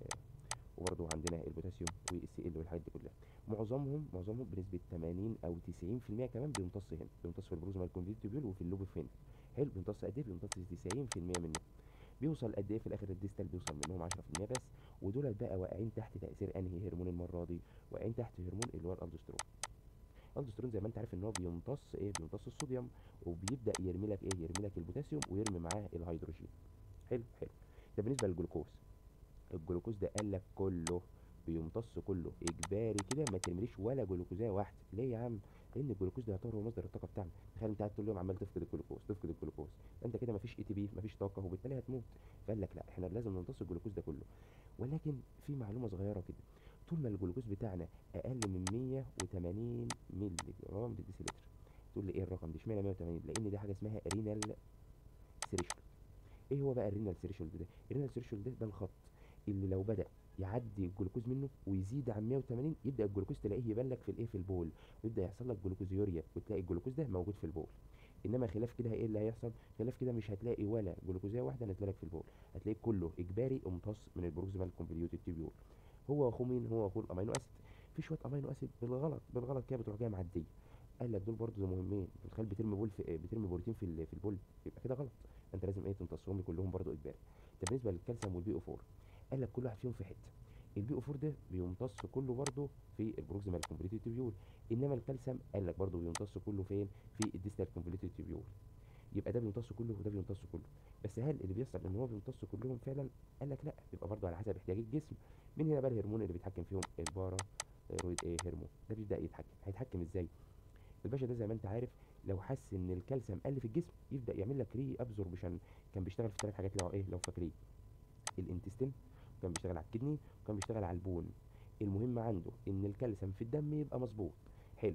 وبرضه عندنا البوتاسيوم والسي ال والحاجات دي كلها معظمهم معظمهم بنسبه 80 او 90% كمان بيمتص هنا بيمتص في البروزومال كونفيتيبيول وفي اللوبوفين حلو بيمتص قد ايه بيمتص 90% منه بيوصل قد ايه في الاخر الديستال بيوصل منهم 10% بس ودول بقى واقعين تحت تاثير انهي هرمون المره دي واقعين تحت هرمون اللي هو الالدوسترون الالدوسترون زي ما انت عارف ان هو بيمتص ايه بيمتص الصوديوم وبيبدا يرمي لك ايه يرمي لك البوتاسيوم ويرمي معاه الهيدروجين حلو حلو ده بالنسبه للجلوكوز الجلوكوز ده قال لك كله بيمتص كله اجباري كده ما ترميليش ولا جلوكوزايه واحده ليه يا عم لان الجلوكوز ده يعتبر هو مصدر الطاقه بتاعنا تخيل انت قاعد طول اليوم عمال تفقد الجلوكوز تفقد الجلوكوز انت كده مفيش اي تي بي مفيش طاقه وبالتالي هتموت فقال لك لا احنا لازم نمتص الجلوكوز ده كله ولكن في معلومه صغيره كده طول ما الجلوكوز بتاعنا اقل من 180 مللي جرام للديسيلتر تقول لي ايه الرقم ده اشمعنى 180 لان دي حاجه اسمها رينال ثريشولد ايه هو بقى الرينال ثريشولد ده الرينال ثريشولد ده ده الخط اللي لو بدا يعدي الجلوكوز منه ويزيد عن 180 يبدا الجلوكوز تلاقيه يبان لك في الايه في البول ويبدا يحصل لك جلوكوزيوريا وتلاقي الجلوكوز ده موجود في البول انما خلاف كده ايه اللي هيحصل خلاف كده مش هتلاقي ولا جلوكوزيه واحده نازله لك في البول هتلاقي كله اجباري امتص من البروكسيمال كومبليوتد تيبيول هو اخوه مين هو اخوه الامينو اسيد في شويه امينو اسيد بالغلط بالغلط كده بتروح جايه معديه قال لك دول برضه مهمين بتخيل بترمي بول في بترمي بروتين في ال- في البول يبقى كده غلط انت لازم ايه تمتصهم لي كلهم برضه اجباري طب بالنسبه للكالسيوم والبي او 4 قال لك كل واحد فيهم في حته البي او 4 ده بيمتص كله برضه في البروكسيمال كومبليتد تيبيول انما الكالسيوم قال لك برضه بيمتص كله فين في الديستال كومبليتد تيبيول يبقى ده بيمتص كله وده بيمتص كله بس هل اللي بيحصل ان هو بيمتص كلهم فعلا قال لك لا يبقى برضه على حسب احتياج الجسم من هنا بقى الهرمون اللي بيتحكم فيهم البارا ثيرويد ايه هرمون ده بيبدا يتحكم هيتحكم ازاي الباشا ده زي ما انت عارف لو حس ان الكالسيوم قل في الجسم يبدا يعمل لك ري ابزوربشن كان بيشتغل في ثلاث حاجات لو ايه لو فاكرين الانتستين وكان بيشتغل على الكدني وكان بيشتغل على البون المهم عنده ان الكالسيوم في الدم يبقى مظبوط حلو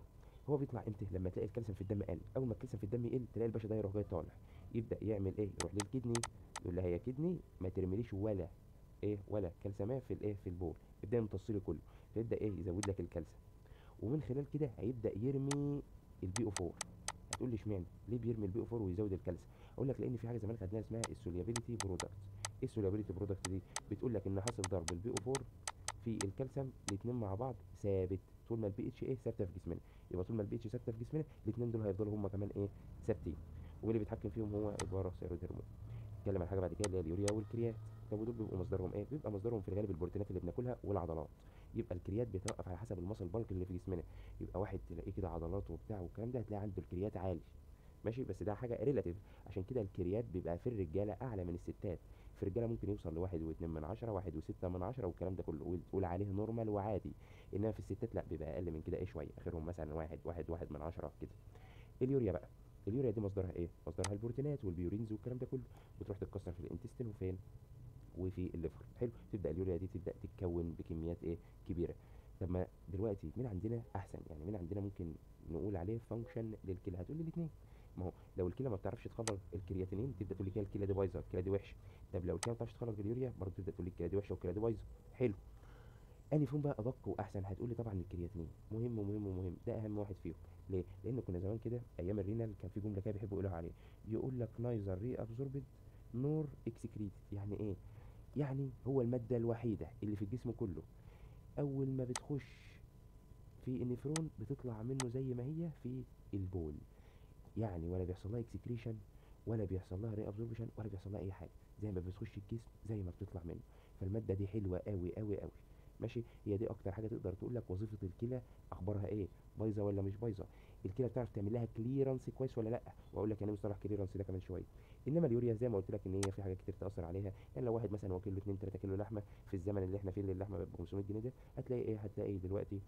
هو بيطلع امتى لما تلاقي الكالسيوم في الدم قل اول ما الكالسيوم في الدم يقل تلاقي الباشا ده يروح جاي طالع يبدا يعمل ايه يروح للكدني يقول لها يا كدني ما ترميليش ولا ايه ولا كالسيومات في الايه في البول ابدا يمتص لي كله فيبدا ايه يزود لك الكالسيوم ومن خلال كده هيبدا يرمي البي او 4 هتقول لي اشمعنى ليه بيرمي البي او 4 ويزود الكالسيوم اقول لك لان في حاجه زمان خدناها اسمها السوليابيليتي برودكت ايه السوليابيليتي برودكت دي بتقول لك ان حاصل ضرب البي او 4 في الكالسيوم الاثنين مع بعض ثابت طول ما البي اتش ايه ثابته في جسمنا يبقى طول ما البي اتش ثابته في جسمنا الاثنين دول هيفضلوا هم كمان ايه ثابتين ومين اللي بيتحكم فيهم هو الباراثيرويد هرمون نتكلم عن حاجه بعد كده اللي هي اليوريا والكريات طب ودول بيبقوا مصدرهم ايه بيبقى مصدرهم في الغالب البروتينات اللي بناكلها والعضلات يبقى الكريات بيتوقف على حسب المصل بالك اللي في جسمنا يبقى واحد تلاقيه كده عضلات وبتاع والكلام ده هتلاقي عنده الكريات عالي ماشي بس ده حاجه ريلاتيف عشان كده الكريات بيبقى في الرجاله اعلى من الستات في الرجاله ممكن يوصل لواحد واتنين من عشرة واحد وستة من عشرة والكلام ده كله وتقول عليه نورمال وعادي انما في الستات لا بيبقى اقل من كده ايه شويه اخرهم مثلا واحد واحد واحد من عشرة كده اليوريا بقى اليوريا دي مصدرها ايه مصدرها البروتينات والبيورينز والكلام ده كله بتروح تتكسر في الانتستين وفين وفي الليفر حلو تبدا اليوريا دي تبدا تتكون بكميات ايه كبيره طب ما دلوقتي مين عندنا احسن يعني مين عندنا ممكن نقول عليه فانكشن للكلى هتقول لي الاثنين ما هو لو الكلى ما بتعرفش تخرج الكرياتينين تبدا تقول لي كده الكلى دي بايظه الكلى دي وحشه طب لو الكلى ما بتعرفش تخرج اليوريا برضه تبدا تقول لي الكلى دي وحشه والكلى دي بايظه حلو انهي فيهم بقى ادق واحسن هتقول لي طبعا الكرياتينين مهم ومهم ومهم ده اهم واحد فيهم ليه لان كنا زمان كده ايام الرينال كان في جمله كده بيحبوا يقولوها عليه يقول لك نايزر ري ابزوربد نور اكسكريت يعني ايه يعني هو الماده الوحيده اللي في الجسم كله اول ما بتخش في النفرون بتطلع منه زي ما هي في البول يعني ولا بيحصل لها اكسكريشن ولا بيحصل لها ري ابزوربشن ولا بيحصل لها اي حاجه زي ما بتخش الجسم زي ما بتطلع منه فالماده دي حلوه قوي قوي قوي ماشي هي دي اكتر حاجه تقدر تقول لك وظيفه الكلى اخبارها ايه بايظه ولا مش بايظه الكلى بتعرف تعمل لها كليرنس كويس ولا لا واقول لك يعني إيه مصطلح كليرنس ده كمان شويه انما اليوريا زي ما قلت لك ان هي في حاجات كتير تاثر عليها يعني لو واحد مثلا واكل له 2 3 كيلو لحمه في الزمن اللي احنا فيه اللي اللحمه ب 500 جنيه ده هتلاقي ايه هتلاقي دلوقتي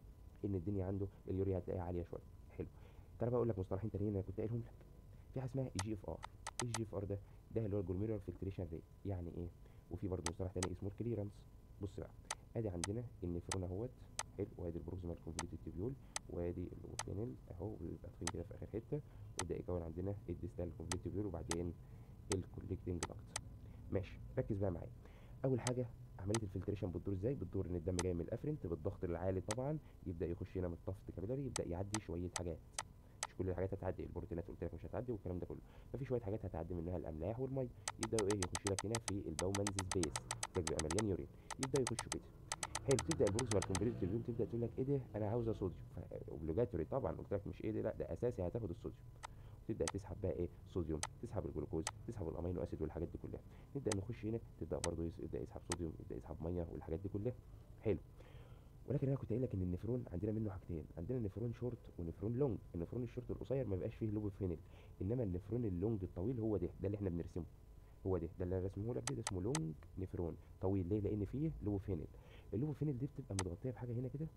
ان الدنيا عنده اليوريا هتلاقيها عاليه شويه حلو تعالى بقى اقول لك مصطلحين تانيين انا كنت قايلهم لك في حاجه اسمها جي اف ار ايه الجي اف ار ده ده اللي هو الجلوميرولار فلتريشن ريت يعني ايه وفي برضه مصطلح تاني اسمه الكليرنس بص بقى ادي عندنا النفرون اهوت حلو وادي البروكسيمال كونفوليوتد تيبيول وادي الاوفينيل اهو بيبقى تخين كده في اخر حته ويبدا يكون عندنا الديستال كونفوليوتد تيبيول وبعدين الكوليكتنج داكت ماشي ركز بقى معايا اول حاجه عمليه الفلتريشن بتدور ازاي بتدور ان الدم جاي من الافرنت بالضغط العالي طبعا يبدا يخش هنا من الطفت كابيلاري يبدا يعدي شويه حاجات مش كل الحاجات هتعدي البروتينات قلت لك مش هتعدي والكلام ده كله ففي شويه حاجات هتعدي منها الاملاح والميه يبداوا ايه يخش لك هنا في الباومانز سبيس ده بيبقى مليان يورين يبدا يخشوا كده حلو تبدا البروكس والكونفريت تبيول تبدا تقول لك ايه ده انا عاوزه صوديوم اوبليجاتوري طبعا قلت لك مش ايه ده لا ده اساسي هتاخد الصوديوم تبدا تسحب بقى ايه صوديوم تسحب الجلوكوز تسحب الامينو اسيد والحاجات دي كلها نبدا نخش هنا تبدا برضه يس- يبدا يسحب صوديوم يبدا يسحب ميه والحاجات دي كلها حلو ولكن انا كنت قايل لك ان النفرون عندنا منه حاجتين عندنا نفرون شورت ونفرون لونج النفرون الشورت القصير ما بيبقاش فيه لوبوفينيل انما النفرون اللونج الطويل هو ده ده اللي احنا بنرسمه هو ده ده اللي انا رسمه لك ده, ده اسمه لونج نفرون طويل ليه لان فيه لوبوفينيل اللوبوفينيل دي بتبقى متغطيه بحاجه هنا كده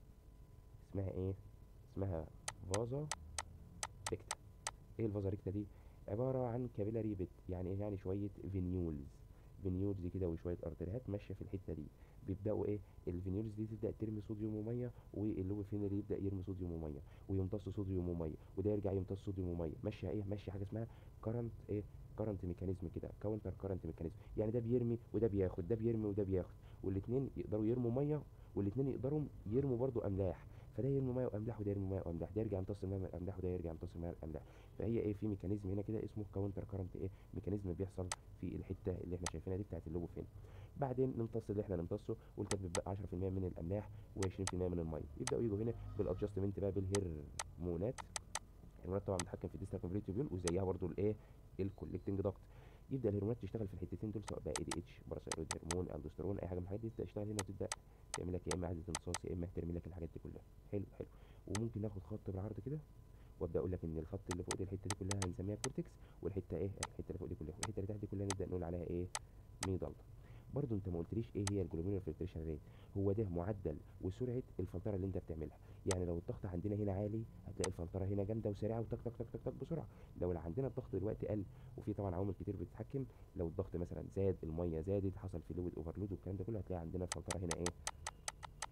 اسمها ايه اسمها فازا ريكتا ايه الفازا ريكتا دي عباره عن كابيلاري بت يعني ايه يعني شويه فينيولز فينيولز كده وشويه ارتريهات ماشيه في الحته دي بيبداوا ايه الفينيولز دي تبدا ترمي صوديوم وميه واللوبوفينيل يبدا يرمي صوديوم وميه ويمتص صوديوم وميه وده يرجع يمتص صوديوم وميه ماشيه ايه ماشيه حاجه اسمها كرنت ايه كرنت ميكانيزم كده كاونتر كرنت ميكانيزم يعني ده بيرمي وده بياخد ده بيرمي وده بياخد والاثنين يقدروا يرموا ميه والاثنين يقدروا يرموا برضو املاح فده يرمي ميه واملاح وده يرمي ميه واملاح ده يرجع يمتص الميه من الاملاح وده يرجع يمتص الميه من الاملاح فهي ايه في ميكانيزم هنا كده اسمه كاونتر كرنت ايه ميكانيزم بيحصل في الحته اللي احنا شايفينها دي بتاعت اللوبوفين بعدين نمتص اللي احنا نمتصه والكانت بتبقى 10% من الاملاح و20% من الميه يبداوا يجوا هنا بالادجستمنت بقى بالهرمونات الهرمونات طبعا بتتحكم في الديستال كونفريت تيوبيول وزيها برضو الايه الكولكتنج داكت يبدا الهرمونات تشتغل في الحتتين دول سواء بقى اي دي اتش باراسيرويد هرمون الدوستيرون اي حاجه من الحاجات دي تبدا تشتغل هنا وتبدا تعمل لك يا اما اعاده امتصاص يا اما ترمي لك الحاجات دي كلها حلو حلو وممكن ناخد خط بالعرض كده وابدا اقول لك ان الخط اللي فوق دي الحته دي كلها هنسميها كورتكس والحته ايه الحته اللي فوق دي كلها والحته اللي تحت دي كلها نبدا نقول عليها ايه ميدل برضو انت ما قلتليش ايه هي الجلوميرولار فلتريشن ريت هو ده معدل وسرعه الفلتره اللي انت بتعملها يعني لو الضغط عندنا هنا عالي هتلاقي الفلتره هنا جامده وسريعه وتك تك تك تك تك بسرعه لو عندنا الضغط دلوقتي قل وفي طبعا عوامل كتير بتتحكم لو الضغط مثلا زاد الميه زادت حصل فلويد اوفرلود والكلام ده كله هتلاقي عندنا الفلتره هنا ايه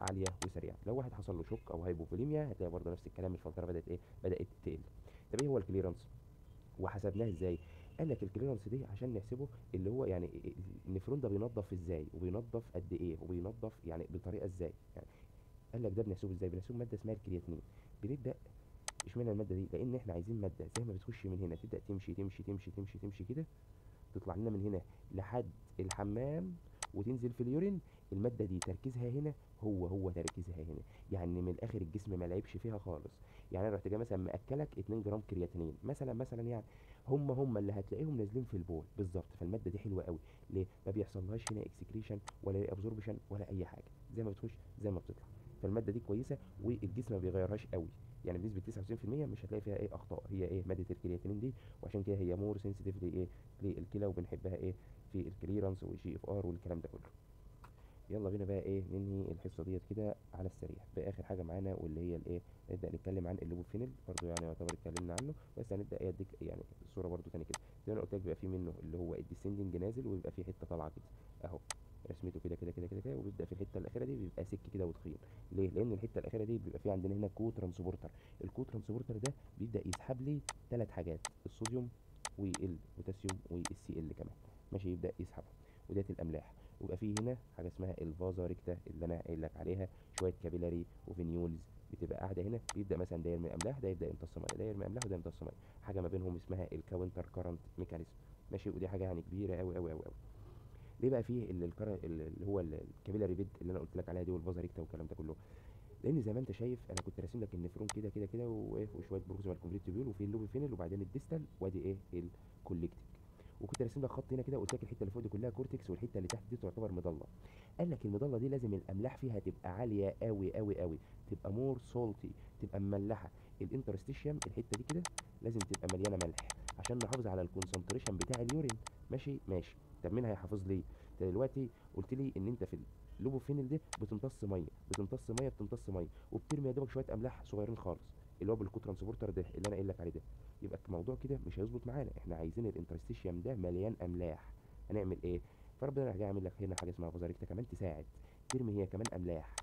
عاليه وسريعه لو واحد حصل له شوك او هايبوفوليميا هتلاقي برضه نفس الكلام الفلتره بدات ايه بدات تقل طب ايه هو الكليرنس وحسبناه ازاي قال لك الكليرنس دي عشان نحسبه اللي هو يعني النفرون ده بينظف ازاي وبينظف قد ايه وبينظف يعني بطريقه ازاي يعني قال لك ده بنحسبه ازاي بنحسبه ماده اسمها الكرياتينين بنبدا اشمعنى الماده دي لان احنا عايزين ماده زي ما بتخش من هنا تبدا تمشي تمشي تمشي تمشي تمشي كده تطلع لنا من هنا لحد الحمام وتنزل في اليورين الماده دي تركيزها هنا هو هو تركيزها هنا يعني من الاخر الجسم ما لعبش فيها خالص يعني انا رحت جاي مثلا ماكلك 2 جرام كرياتينين مثلا مثلا يعني هم هم اللي هتلاقيهم نازلين في البول بالظبط فالماده دي حلوه قوي ليه ما بيحصلهاش هنا اكسكريشن ولا ابزوربشن ولا اي حاجه زي ما بتخش زي ما بتطلع فالماده دي كويسه والجسم ما بيغيرهاش قوي يعني بنسبه 99% مش هتلاقي فيها ايه اخطاء هي ايه ماده الكرياتينين دي وعشان كده هي مور سنسيتيف لايه للكلى وبنحبها ايه في الكليرنس والجي اف ار والكلام ده كله يلا بينا بقى ايه ننهي الحصه ديت كده على السريع باخر حاجه معانا واللي هي الايه نبدا نتكلم عن اللوبوفينيل برضو يعني يعتبر اتكلمنا عنه بس هنبدا ايه اديك يعني الصوره برضو تاني كده زي ما انا قلت لك بيبقى في منه اللي هو الديسندنج نازل ويبقى في حته طالعه كده اهو رسمته كده كده كده كده كده وبيبدا في الحته الاخيره دي بيبقى سك كده وتخين ليه لان الحته الاخيره دي بيبقى في عندنا هنا كو ترانسبورتر الكو ترانسبورتر ده بيبدا يسحب لي ثلاث حاجات الصوديوم والبوتاسيوم والسي ال كمان ماشي يبدا يسحبها وديت الاملاح ويبقى فيه هنا حاجه اسمها الفازا ريكتا اللي انا قايل لك عليها شويه كابيلاري وفينيولز بتبقى قاعده هنا بيبدا مثلا داير من الاملاح ده يبدا يمتص ميه داير من الاملاح وده يمتص ميه حاجه ما بينهم اسمها الكاونتر كارنت ميكانيزم ماشي ودي حاجه يعني كبيره قوي قوي قوي قوي ليه بقى فيه اللي, الكرا... اللي هو الكابيلاري بيد اللي انا قلت لك عليها دي والفازا ريكتا والكلام ده كله لان زي ما انت شايف انا كنت راسم لك النفرون كده كده كده وايه وشويه بروكسيمال كومبليت تيبيول وفي اللوبيفينل وبعدين الديستال وادي ايه الكوليكتيك وكنت راسم لك خط هنا كده وقلت لك الحته اللي فوق دي كلها كورتكس والحته اللي تحت دي تعتبر مضله قال لك المضله دي لازم الاملاح فيها تبقى عاليه قوي قوي قوي تبقى مور سولتي تبقى مملحه الانترستيشيوم الحته دي كده لازم تبقى مليانه ملح عشان نحافظ على الكونسنتريشن بتاع اليورين ماشي ماشي طب مين هيحافظ لي انت دلوقتي قلت لي ان انت في اللوبوفينل ده بتمتص ميه بتمتص ميه بتمتص ميه وبترمي يا دوبك شويه املاح صغيرين خالص اللي هو بالكو ترانسبورتر ده اللي انا قايل لك عليه ده يبقى الموضوع كده مش هيظبط معانا احنا عايزين الانترستيشيوم ده مليان املاح هنعمل ايه فربنا راح جاي عامل لك هنا حاجه اسمها فازاريكتا كمان تساعد ترمي هي كمان املاح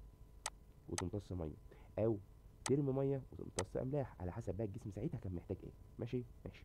وتمتص ميه او ترمي ميه وتمتص املاح على حسب بقى الجسم ساعتها كان محتاج ايه ماشي ماشي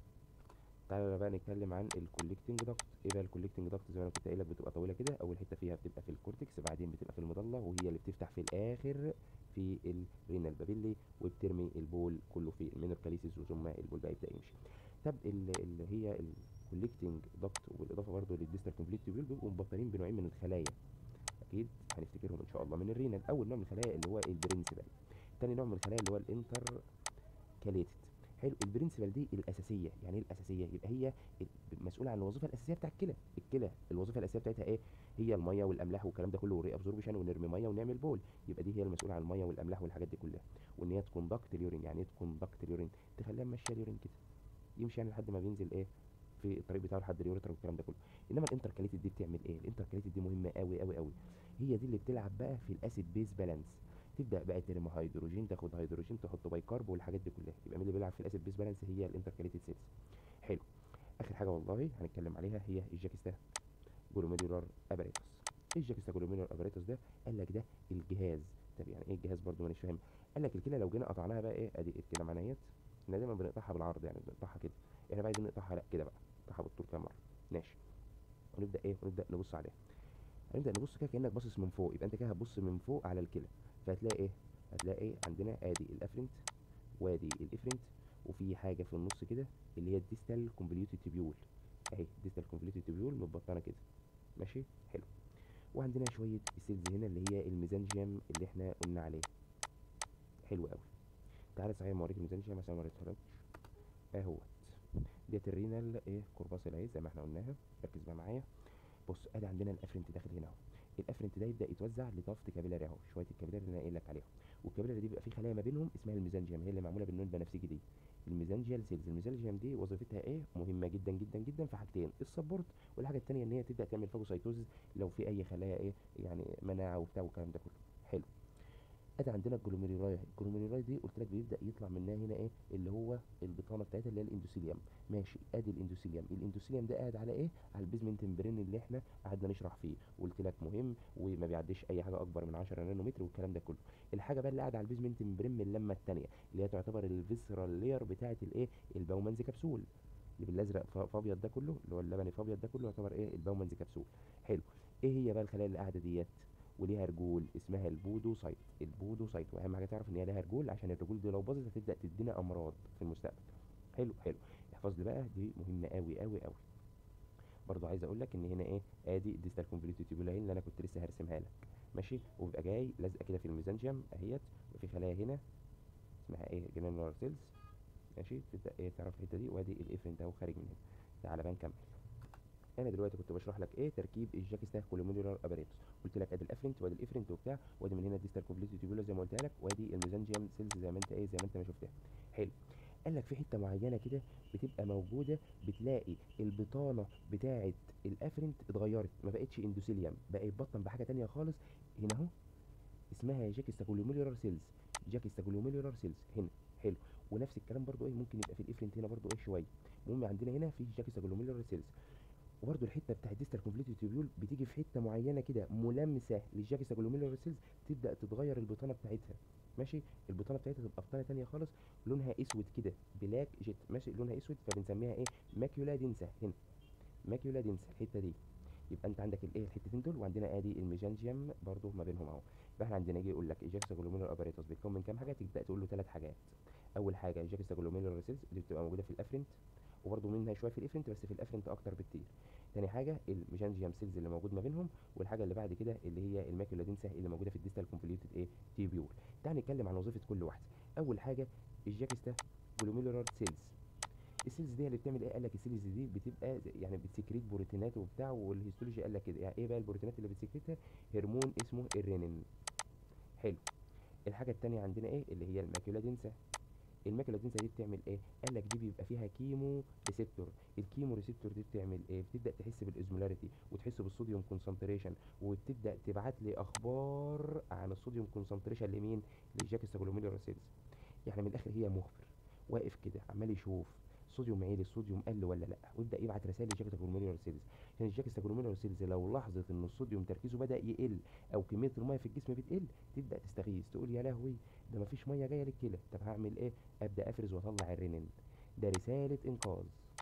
تعالى بقى نتكلم عن الكوليكتنج داكت ايه بقى الكوليكتنج داكت زي ما انا كنت قايل لك بتبقى طويله كده اول حته فيها بتبقى في الكورتكس بعدين بتبقى في المظله وهي اللي بتفتح في الاخر في الرينال بابيلي وبترمي البول كله في المينور كاليسيس ثم البول بقى يبدا يمشي طب اللي هي الكوليكتنج داكت وبالاضافه برضه للديستال كومبليت تيبيول بيبقوا مبطلين بنوعين من الخلايا اكيد هنفتكرهم ان شاء الله من الرينال اول نوع من الخلايا اللي هو البرنسبل تاني نوع من الخلايا اللي هو الانتر كاليتد حلو البرنسبل دي الاساسيه يعني ايه الاساسيه يبقى هي مسؤوله عن الوظيفه الاساسيه بتاع الكلى الكلى الوظيفه الاساسيه بتاعتها ايه هي الميه والاملاح والكلام ده كله والري ابزوربشن ونرمي ميه ونعمل بول يبقى دي هي المسؤوله عن الميه والاملاح والحاجات دي كلها وان هي تكوندكت اليورين يعني ايه تكوندكت اليورين تخليها ماشيه اليورين كده يمشي يعني لحد ما بينزل ايه في الطريق بتاعه لحد اليوريتر والكلام ده كله انما الانتركاليتد دي بتعمل ايه الانتركاليتد دي مهمه قوي قوي قوي هي دي اللي بتلعب بقى في الاسيد بيز بالانس تبدا بقى ترمي هيدروجين تاخد هيدروجين تحط بايكارب والحاجات دي كلها يبقى مين اللي بيلعب في الاسيد بيز بالانس هي الانتركاليتد سيلز حلو اخر حاجه والله هنتكلم عليها هي الجاكستا جلوميرولار اباريتس ايه الجاكستا جلوميرولار اباريتس ده قال لك ده الجهاز طب يعني ايه الجهاز برضو مانيش فاهم قال لك الكلى لو جينا قطعناها بقى ايه ادي الكلى معانا اهيت احنا دايما بنقطعها بالعرض يعني بنقطعها كده احنا بقى عايزين نقطعها لا كده بقى نقطعها بالطول كده مره ماشي ونبدا ايه ونبدا نبص عليها هنبدا نبص كده كانك باصص من فوق يبقى انت كده هتبص من فوق على الكلى فهتلاقي ايه هتلاقي ايه عندنا ادي الافرنت وادي الافرنت وفي حاجه في النص كده اللي هي الديستال كونفوليوتد تيبيول اهي الديستال كونفوليوتد تيبيول متبطنه كده ماشي حلو وعندنا شويه السيلز هنا اللي هي الميزانجيوم اللي احنا قلنا عليه حلو قوي تعالى صحيح ما اوريك الميزانجيوم عشان ما وريتهالكش اهوت ديت الرينال ايه كورباس العيز زي ما احنا قلناها ركز بقى معايا بص ادي عندنا الافرنت داخل هنا اهو الافرنت ده يبدا يتوزع لطفت كابيلاري اهو شويه الكابيلاري اللي انا قايل لك عليهم والكابيلاري دي بيبقى في خلايا ما بينهم اسمها الميزانجيوم هي اللي معموله بالنون البنفسجي دي الميزانجيال سيلز الميزانجيوم دي وظيفتها ايه مهمه جدا جدا جدا في حاجتين السبورت والحاجه الثانيه ان هي تبدا تعمل فاجوسايتوزيس لو في اي خلايا ايه يعني مناعه وبتاع والكلام ده كله حلو ادي عندنا الجلوميرولاي الجلوميرولاي دي قلت لك بيبدا يطلع منها هنا ايه اللي هو البطانه بتاعتها اللي هي الاندوثيليوم ماشي ادي الاندوثيليوم الاندوثيليوم ده قاعد على ايه على البيزمنت ممبرين اللي احنا قعدنا نشرح فيه وقلت لك مهم وما بيعديش اي حاجه اكبر من 10 نانومتر والكلام ده كله الحاجه بقى اللي قاعده على البيزمنت ممبرين من اللمه الثانيه اللي هي تعتبر الفيسرال لاير بتاعه الايه الباومنز كبسول اللي بالازرق ف- فابيض ده كله اللي هو اللبني فابيض ده كله يعتبر ايه الباومنز كبسول حلو ايه هي بقى الخلايا اللي قاعده ديت وليها رجول اسمها البودوسايت البودوسايت واهم حاجه تعرف ان هي لها رجول عشان الرجول دي لو باظت هتبدا تدينا امراض في المستقبل حلو حلو احفظ لي بقى دي مهمه قوي قوي قوي برضو عايز اقول لك ان هنا ايه ادي الديستال كونفوليوتد تيبولاين اللي انا كنت لسه هرسمها لك ماشي وبيبقى جاي لازقه كده في الميزانجيوم اهيت وفي خلايا هنا اسمها ايه جرانولار سيلز ماشي تبدا ايه تعرف الحته دي وادي الافرنت اهو خارج من هنا تعالى بقى نكمل انا دلوقتي كنت بشرح لك ايه تركيب الجاكستا كولوميولار اباريتوس قلت لك ادي الافرنت وادي الافرنت وبتاع وادي من هنا الديستال كونفوليوتد تيبولا زي ما قلت لك وادي الميزانجيوم سيلز زي ما انت ايه زي ما انت ما شفتها حلو قال لك في حته معينه كده بتبقى موجوده بتلاقي البطانه بتاعه الافرنت اتغيرت ما بقتش اندوثيليوم بقى يتبطن بحاجه تانية خالص هنا اهو اسمها جاكستاكولوميولار سيلز جاكستاكولوميولار سيلز هنا حلو ونفس الكلام برضو ايه ممكن يبقى في الافرنت هنا برضو ايه شويه المهم عندنا هنا في جاكستاكولوميولار سيلز وبرضو الحته بتاعت الديستال كومبليت تيبيول بتيجي في حته معينه كده ملامسه للجاكستاكولوميولار سيلز تبدا تتغير البطانه بتاعتها ماشي البطانه بتاعتها تبقى بطانه تانية خالص لونها اسود كده بلاك جيت ماشي لونها اسود فبنسميها ايه ماكيولا دينسا هنا ماكيولا دينسا الحته دي يبقى انت عندك الايه الحتتين دول وعندنا ادي الميجانجيوم برضو ما بينهم اهو يبقى احنا عندنا يجي يقول لك الجاكستاكولوميولار اباريتوس بيتكون من كام حاجه تبدا تقول له ثلاث حاجات اول حاجه الجاكستاكولوميولار سيلز اللي بتبقى موجوده في الافرنت وبرضه منها شويه في الافرنت بس في الافرنت اكتر بكتير تاني حاجه الميجانجيوم سيلز اللي موجود ما بينهم والحاجه اللي بعد كده اللي هي الماكيولا دينسا اللي موجوده في الديستال كومبليتد ايه تيبيول تعال نتكلم عن وظيفه كل واحده اول حاجه الجاكستا جلوميولار سيلز السيلز دي اللي بتعمل ايه قال لك السيلز دي بتبقى زي- يعني بتسكريت بروتينات وبتاع والهيستولوجي قال لك كده يعني ايه بقى البروتينات اللي بتسكريتها هرمون اسمه الرينين حلو الحاجه التانية عندنا ايه اللي هي الماكيولا دينسا الماكيولا دينسا دي بتعمل ايه قال لك دي بيبقى فيها كيمو ريسبتور الكيمو ريسبتور دي بتعمل ايه بتبدا تحس بالاوزمولاريتي وتحس بالصوديوم كونسنتريشن وتبدا تبعت لي اخبار عن الصوديوم كونسنتريشن لمين للجاكستاكولوميولار سيلز يعني من الاخر هي مخبر واقف كده عمال يشوف الصوديوم عالي الصوديوم قل ولا لا ويبدا يبعت رسائل للجاكستاكولوميولار سيلز عشان الجاكستاكولوميولار سيلز لو لاحظت ان الصوديوم تركيزه بدا يقل او كميه الميه في الجسم بتقل تبدا تستغيث تقول يا لهوي ده مفيش ميه جايه للكلى طب هعمل ايه ابدا افرز واطلع الرينين ده رساله انقاذ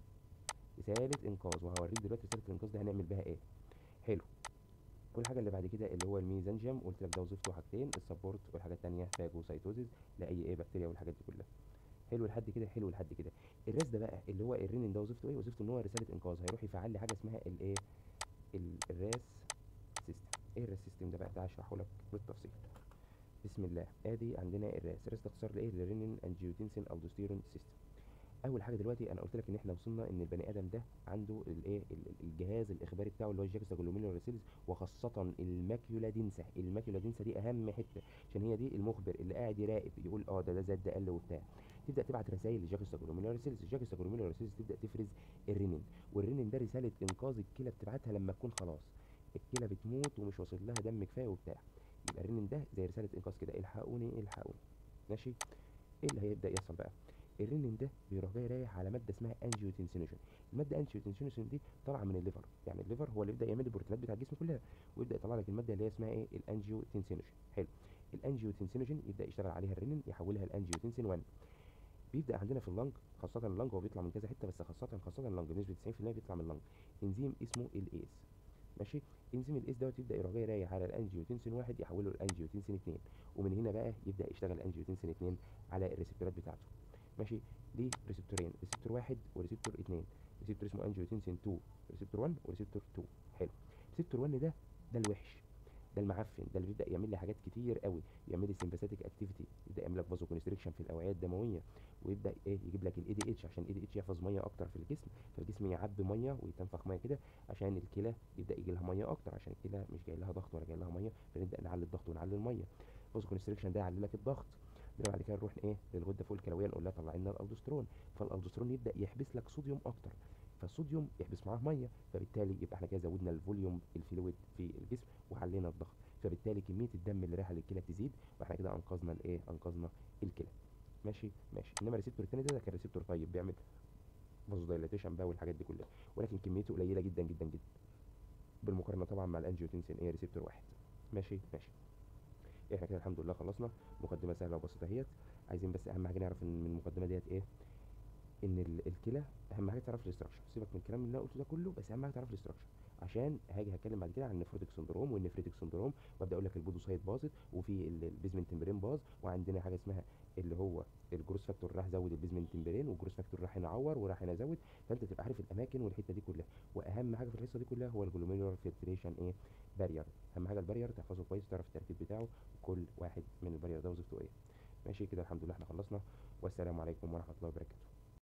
رساله انقاذ وهوريك دلوقتي رساله الانقاذ ده هنعمل بيها ايه حلو والحاجه اللي بعد كده اللي هو الميزانجيوم قلت لك ده وظيفته حاجتين السبورت والحاجه الثانيه فاجوسايتوزيس لاي ايه بكتيريا والحاجات دي كلها حلو لحد كده حلو لحد كده الراس ده بقى اللي هو الرينين ده وظيفته ايه وظيفته ان هو رساله انقاذ هيروح يفعل لي حاجه اسمها الايه ال- الراس سيستم ايه الراس سيستم ده بقى ده هشرحه لك بالتفصيل بسم الله ادي عندنا الراس الراس ده اختصار لايه لرينين انجيوتنسين الدوستيرون سيستم اول حاجه دلوقتي انا قلت لك ان احنا وصلنا ان البني ادم ده عنده الايه ال- ال- الجهاز الاخباري بتاعه اللي هو الجاكستاجلوميرولار سيلز وخاصه الماكيولا دينسا الماكيولا دينسا دي اهم حته عشان هي دي المخبر اللي قاعد يراقب يقول اه ده ده زاد ده قل وبتاع تبدا تبعت رسائل للجاكستاجلوميرولار سيلز الجاكستاجلوميرولار سيلز تبدا تفرز الرينين والرينين ده رساله انقاذ الكلى بتبعتها لما تكون خلاص الكلى بتموت ومش واصل لها دم كفايه وبتاع يبقى الرينين ده زي رساله انقاذ كده الحقوني الحقوني ماشي ايه اللي هيبدا يحصل بقى الرينين ده بيروح جاي رايح على ماده اسمها انجيوتنسينوجين الماده انجيوتنسينوجين دي طالعه من الليفر يعني الليفر هو اللي يبدا يعمل البروتينات بتاع الجسم كلها ويبدا يطلع لك الماده اللي هي اسمها ايه الانجيوتنسينوجين حلو الانجيوتنسينوجين يبدا يشتغل عليها الرينين يحولها لانجيوتنسين 1 بيبدا عندنا في اللنج خاصه اللنج هو بيطلع من كذا حته بس خاصه خاصه اللنج بنسبه 90% بيطلع من اللنج انزيم اسمه الايس ماشي انزيم الايس دوت يبدا يروح جاي رايح على الانجيوتنسين 1 يحوله لانجيوتنسين 2 ومن هنا بقى يبدا يشتغل الانجيوتنسين 2 على الريسبتورات بتاعته ماشي دي ريسبتورين ريسبتور واحد وريسبتور اتنين ريسبتور اسمه انجيوتنسين 2 ريسبتور 1 وريسبتور 2 حلو ريسبتور 1 ده ده الوحش ده المعفن ده اللي بيبدا يعمل لي حاجات كتير قوي يعمل لي سمباثيك اكتيفيتي يبدا يعمل لك فازو كونستريكشن في الاوعيه الدمويه ويبدا ايه يجيب لك الاي دي اتش عشان الاي دي اتش يحفظ ميه اكتر في الجسم فالجسم يعبي ميه ويتنفخ ميه كده عشان الكلى يبدا يجي لها ميه اكتر عشان الكلى مش جاي لها ضغط ولا جاي لها ميه فنبدا نعلي الضغط ونعلي الميه فازو كونستريكشن ده يعلي لك الضغط ده بعد كده نروح ايه للغده فوق الكلويه نقول لها طلع لنا الالدوسترون فالالدوسترون يبدا يحبس لك صوديوم اكتر فالصوديوم يحبس معاه ميه فبالتالي يبقى احنا كده زودنا الفوليوم الفلويد في الجسم وعلينا الضغط فبالتالي كميه الدم اللي رايحه للكلى تزيد واحنا كده انقذنا الايه انقذنا الكلى ماشي ماشي انما الريسبتور التاني ده, ده كان ريسبتور طيب بيعمل فازو دايلاتيشن بقى والحاجات دي كلها ولكن كميته قليله جدا جدا جدا بالمقارنه طبعا مع الانجيوتنسين ايه ريسبتور واحد ماشي ماشي احنا كده الحمد لله خلصنا مقدمه سهله وبسيطه اهيت عايزين بس اهم حاجه نعرف ان من المقدمه ديت ايه ان ال- الكلى اهم حاجه تعرف الاستراكشر سيبك من الكلام اللي انا قلته ده كله بس اهم حاجه تعرف الاستراكشر عشان هاجي هتكلم بعد كده عن النفروتيك سندروم والنفريتك سندروم وابدا اقول لك البودوسايت باظت وفي ال- البيزمنت تمبرين باظ وعندنا حاجه اسمها اللي هو الجروس فاكتور راح زود البيزمنت تمبرين والجروس فاكتور راح هنا عور وراح هنا زود فانت تبقى عارف الاماكن والحته دي كلها واهم حاجه في الحصه دي كلها هو الجلوميرولار فلتريشن ايه بارير اهم حاجه البارير تحفظه كويس تعرف التركيب بتاعه وكل واحد من البارير ده وظيفته ايه ماشي كده الحمد لله احنا خلصنا والسلام عليكم ورحمه الله وبركاته